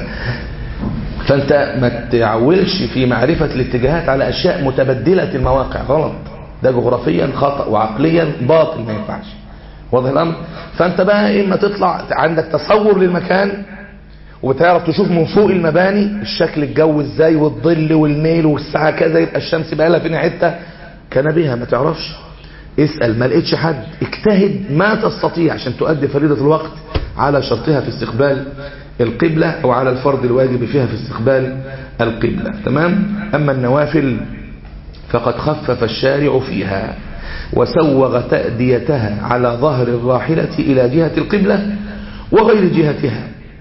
فانت ما تعولش في معرفه الاتجاهات على اشياء متبدله المواقع غلط ده جغرافيا خطا وعقليا باطل ما ينفعش واضح الامر فانت بقى اما تطلع عندك تصور للمكان وبتعرف تشوف من فوق المباني الشكل الجو ازاي والظل والميل والساعه كذا يبقى الشمس بقى لها فين حته كان بها ما تعرفش اسال ما لقيتش حد اجتهد ما تستطيع عشان تؤدي فريضه الوقت على شرطها في استقبال القبلة أو على الفرض الواجب فيها في استقبال القبلة تمام أما النوافل فقد خفف الشارع فيها وسوغ تأديتها على ظهر الراحلة إلى جهة القبلة وغير جهتها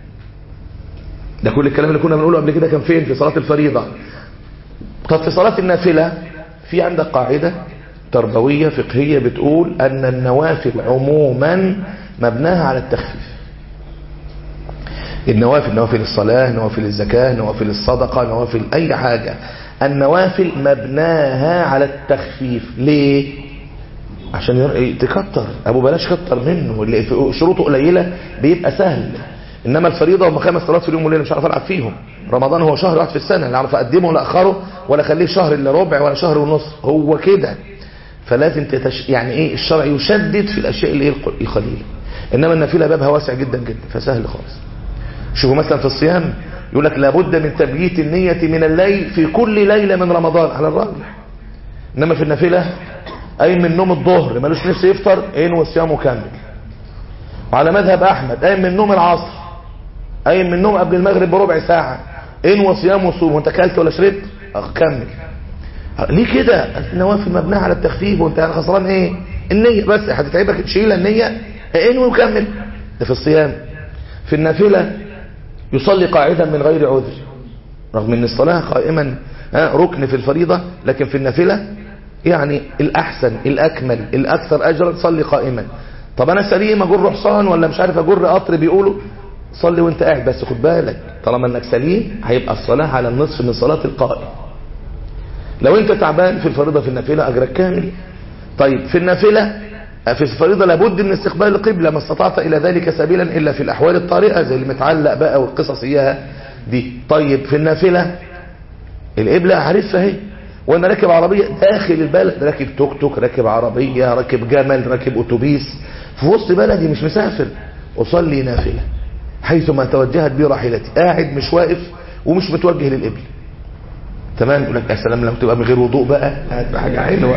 ده كل الكلام اللي كنا بنقوله قبل كده كان فين في صلاة الفريضة طب في صلاة النافلة في عندك قاعدة تربوية فقهية بتقول أن النوافل عموما مبناها على التخفيف النوافل نوافل الصلاة نوافل الزكاة نوافل الصدقة نوافل أي حاجة النوافل مبناها على التخفيف ليه عشان ير- تكتر ابو بلاش كتر منه اللي في شروطه قليله بيبقى سهل انما الفريضه هم خمس صلوات في اليوم والليله مش عارف العب فيهم رمضان هو شهر واحد في السنه لا اعرف اقدمه ولا اخره ولا اخليه شهر الا ربع ولا شهر ونص هو كده فلازم تتش... يعني ايه الشرع يشدد في الاشياء اللي هي الق- القليله انما النافله بابها واسع جدا جدا فسهل خالص شوفوا مثلا في الصيام يقول لك لابد من تبييت النية من الليل في كل ليلة من رمضان على الراجح انما في النافلة قايم من نوم الظهر ملوش نفس يفطر انوي صيامه كامل وعلى مذهب احمد قايم من نوم العصر قايم من النوم قبل المغرب بربع ساعة انوي صيام وصوم وانت اكلت ولا شربت اه كمل ليه كده النوافل مبناها على التخفيف وانت خسران ايه النية بس هتتعبك تشيل النية انوي وكمل ده في الصيام في النافلة يصلي قاعدا من غير عذر رغم ان الصلاة قائما ها، ركن في الفريضة لكن في النافلة يعني الأحسن الأكمل الأكثر أجرا صلي قائما طب أنا سليم أجر حصان ولا مش عارف أجر قطر بيقولوا صلي وانت قاعد بس خد بالك طالما انك سليم هيبقى الصلاة على النصف من صلاة القائم لو انت تعبان في الفريضة في النافلة أجرك كامل طيب في النافلة في الفريضة لابد من استقبال القبلة ما استطعت إلى ذلك سبيلا إلا في الأحوال الطارئة زي اللي متعلق بقى والقصص إياها دي طيب في النافلة القبلة عارفها اهي وانا راكب عربية داخل البلد راكب توك توك راكب عربية راكب جمل راكب اتوبيس في وسط بلدي مش مسافر اصلي نافلة حيثما توجهت بي راحلتي قاعد مش واقف ومش متوجه للقبلة تمام يقول لك يا سلام لو تبقى من غير وضوء بقى هتبقى حاجة حلوة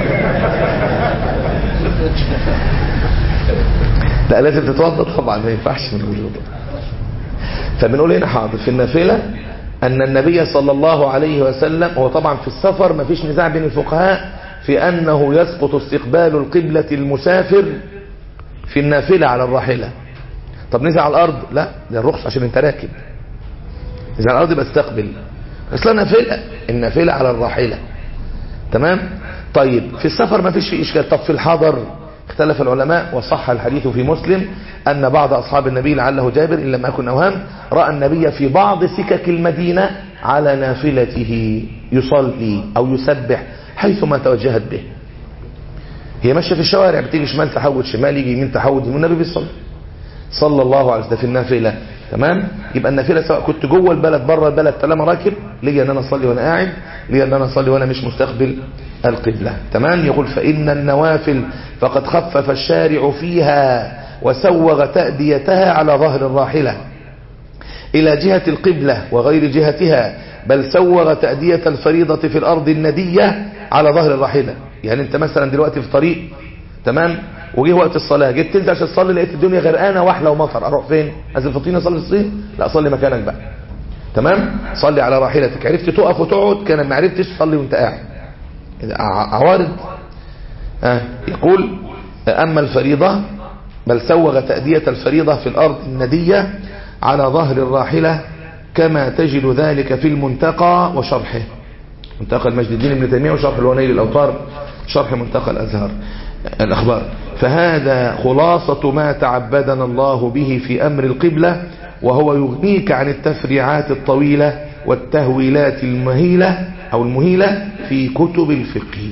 لا لازم تتوضا طبعا ما ينفعش من غير وضوء فبنقول هنا حاضر في النافلة أن النبي صلى الله عليه وسلم هو طبعا في السفر ما فيش نزاع بين الفقهاء في أنه يسقط استقبال القبلة المسافر في النافلة على الراحلة طب نزع على الأرض لا ده الرخص عشان انت راكب نزع على الأرض يبقى استقبل اصلا نافلة النافلة على الراحلة تمام طيب في السفر ما فيش فيه إشكال طب في الحضر اختلف العلماء وصح الحديث في مسلم أن بعض أصحاب النبي لعله جابر إن لم أكن أوهام رأى النبي في بعض سكك المدينة على نافلته يصلي أو يسبح حيثما توجهت به هي ماشية في الشوارع بتيجي شمال تحود شمال يجي يمين تحود يمين النبي بيصلي صلى الله عليه وسلم في النافلة تمام يبقى النافلة سواء كنت جوه البلد بره البلد طالما راكب ليا ان انا اصلي وانا قاعد ليا ان انا اصلي وانا مش مستقبل القبلة تمام يقول فإن النوافل فقد خفف الشارع فيها وسوغ تأديتها على ظهر الراحلة إلى جهة القبلة وغير جهتها بل سوغ تأدية الفريضة في الأرض الندية على ظهر الراحلة يعني أنت مثلا دلوقتي في طريق تمام وجه وقت الصلاة جيت تنزل عشان تصلي لقيت الدنيا غرقانة واحلة ومطر أروح فين أنزل في الطين أصلي في الصين لا صلي مكانك بقى تمام صلي على راحلتك عرفت تقف وتقعد كان ما عرفتش صلي وانت قاعد ع- عوارض آه يقول أما الفريضة بل سوغ تأدية الفريضة في الأرض الندية على ظهر الراحلة كما تجد ذلك في المنتقى وشرحه منتقى المجد الدين ابن تيمية وشرح الونيل الأوطار شرح منتقى الأزهر الأخبار فهذا خلاصة ما تعبدنا الله به في أمر القبلة وهو يغنيك عن التفريعات الطويلة والتهويلات المهيلة أو المهيلة في كتب الفقه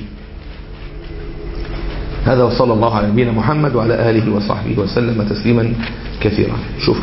هذا وصلى الله على نبينا محمد وعلى آله وصحبه وسلم تسليما كثيرا شوف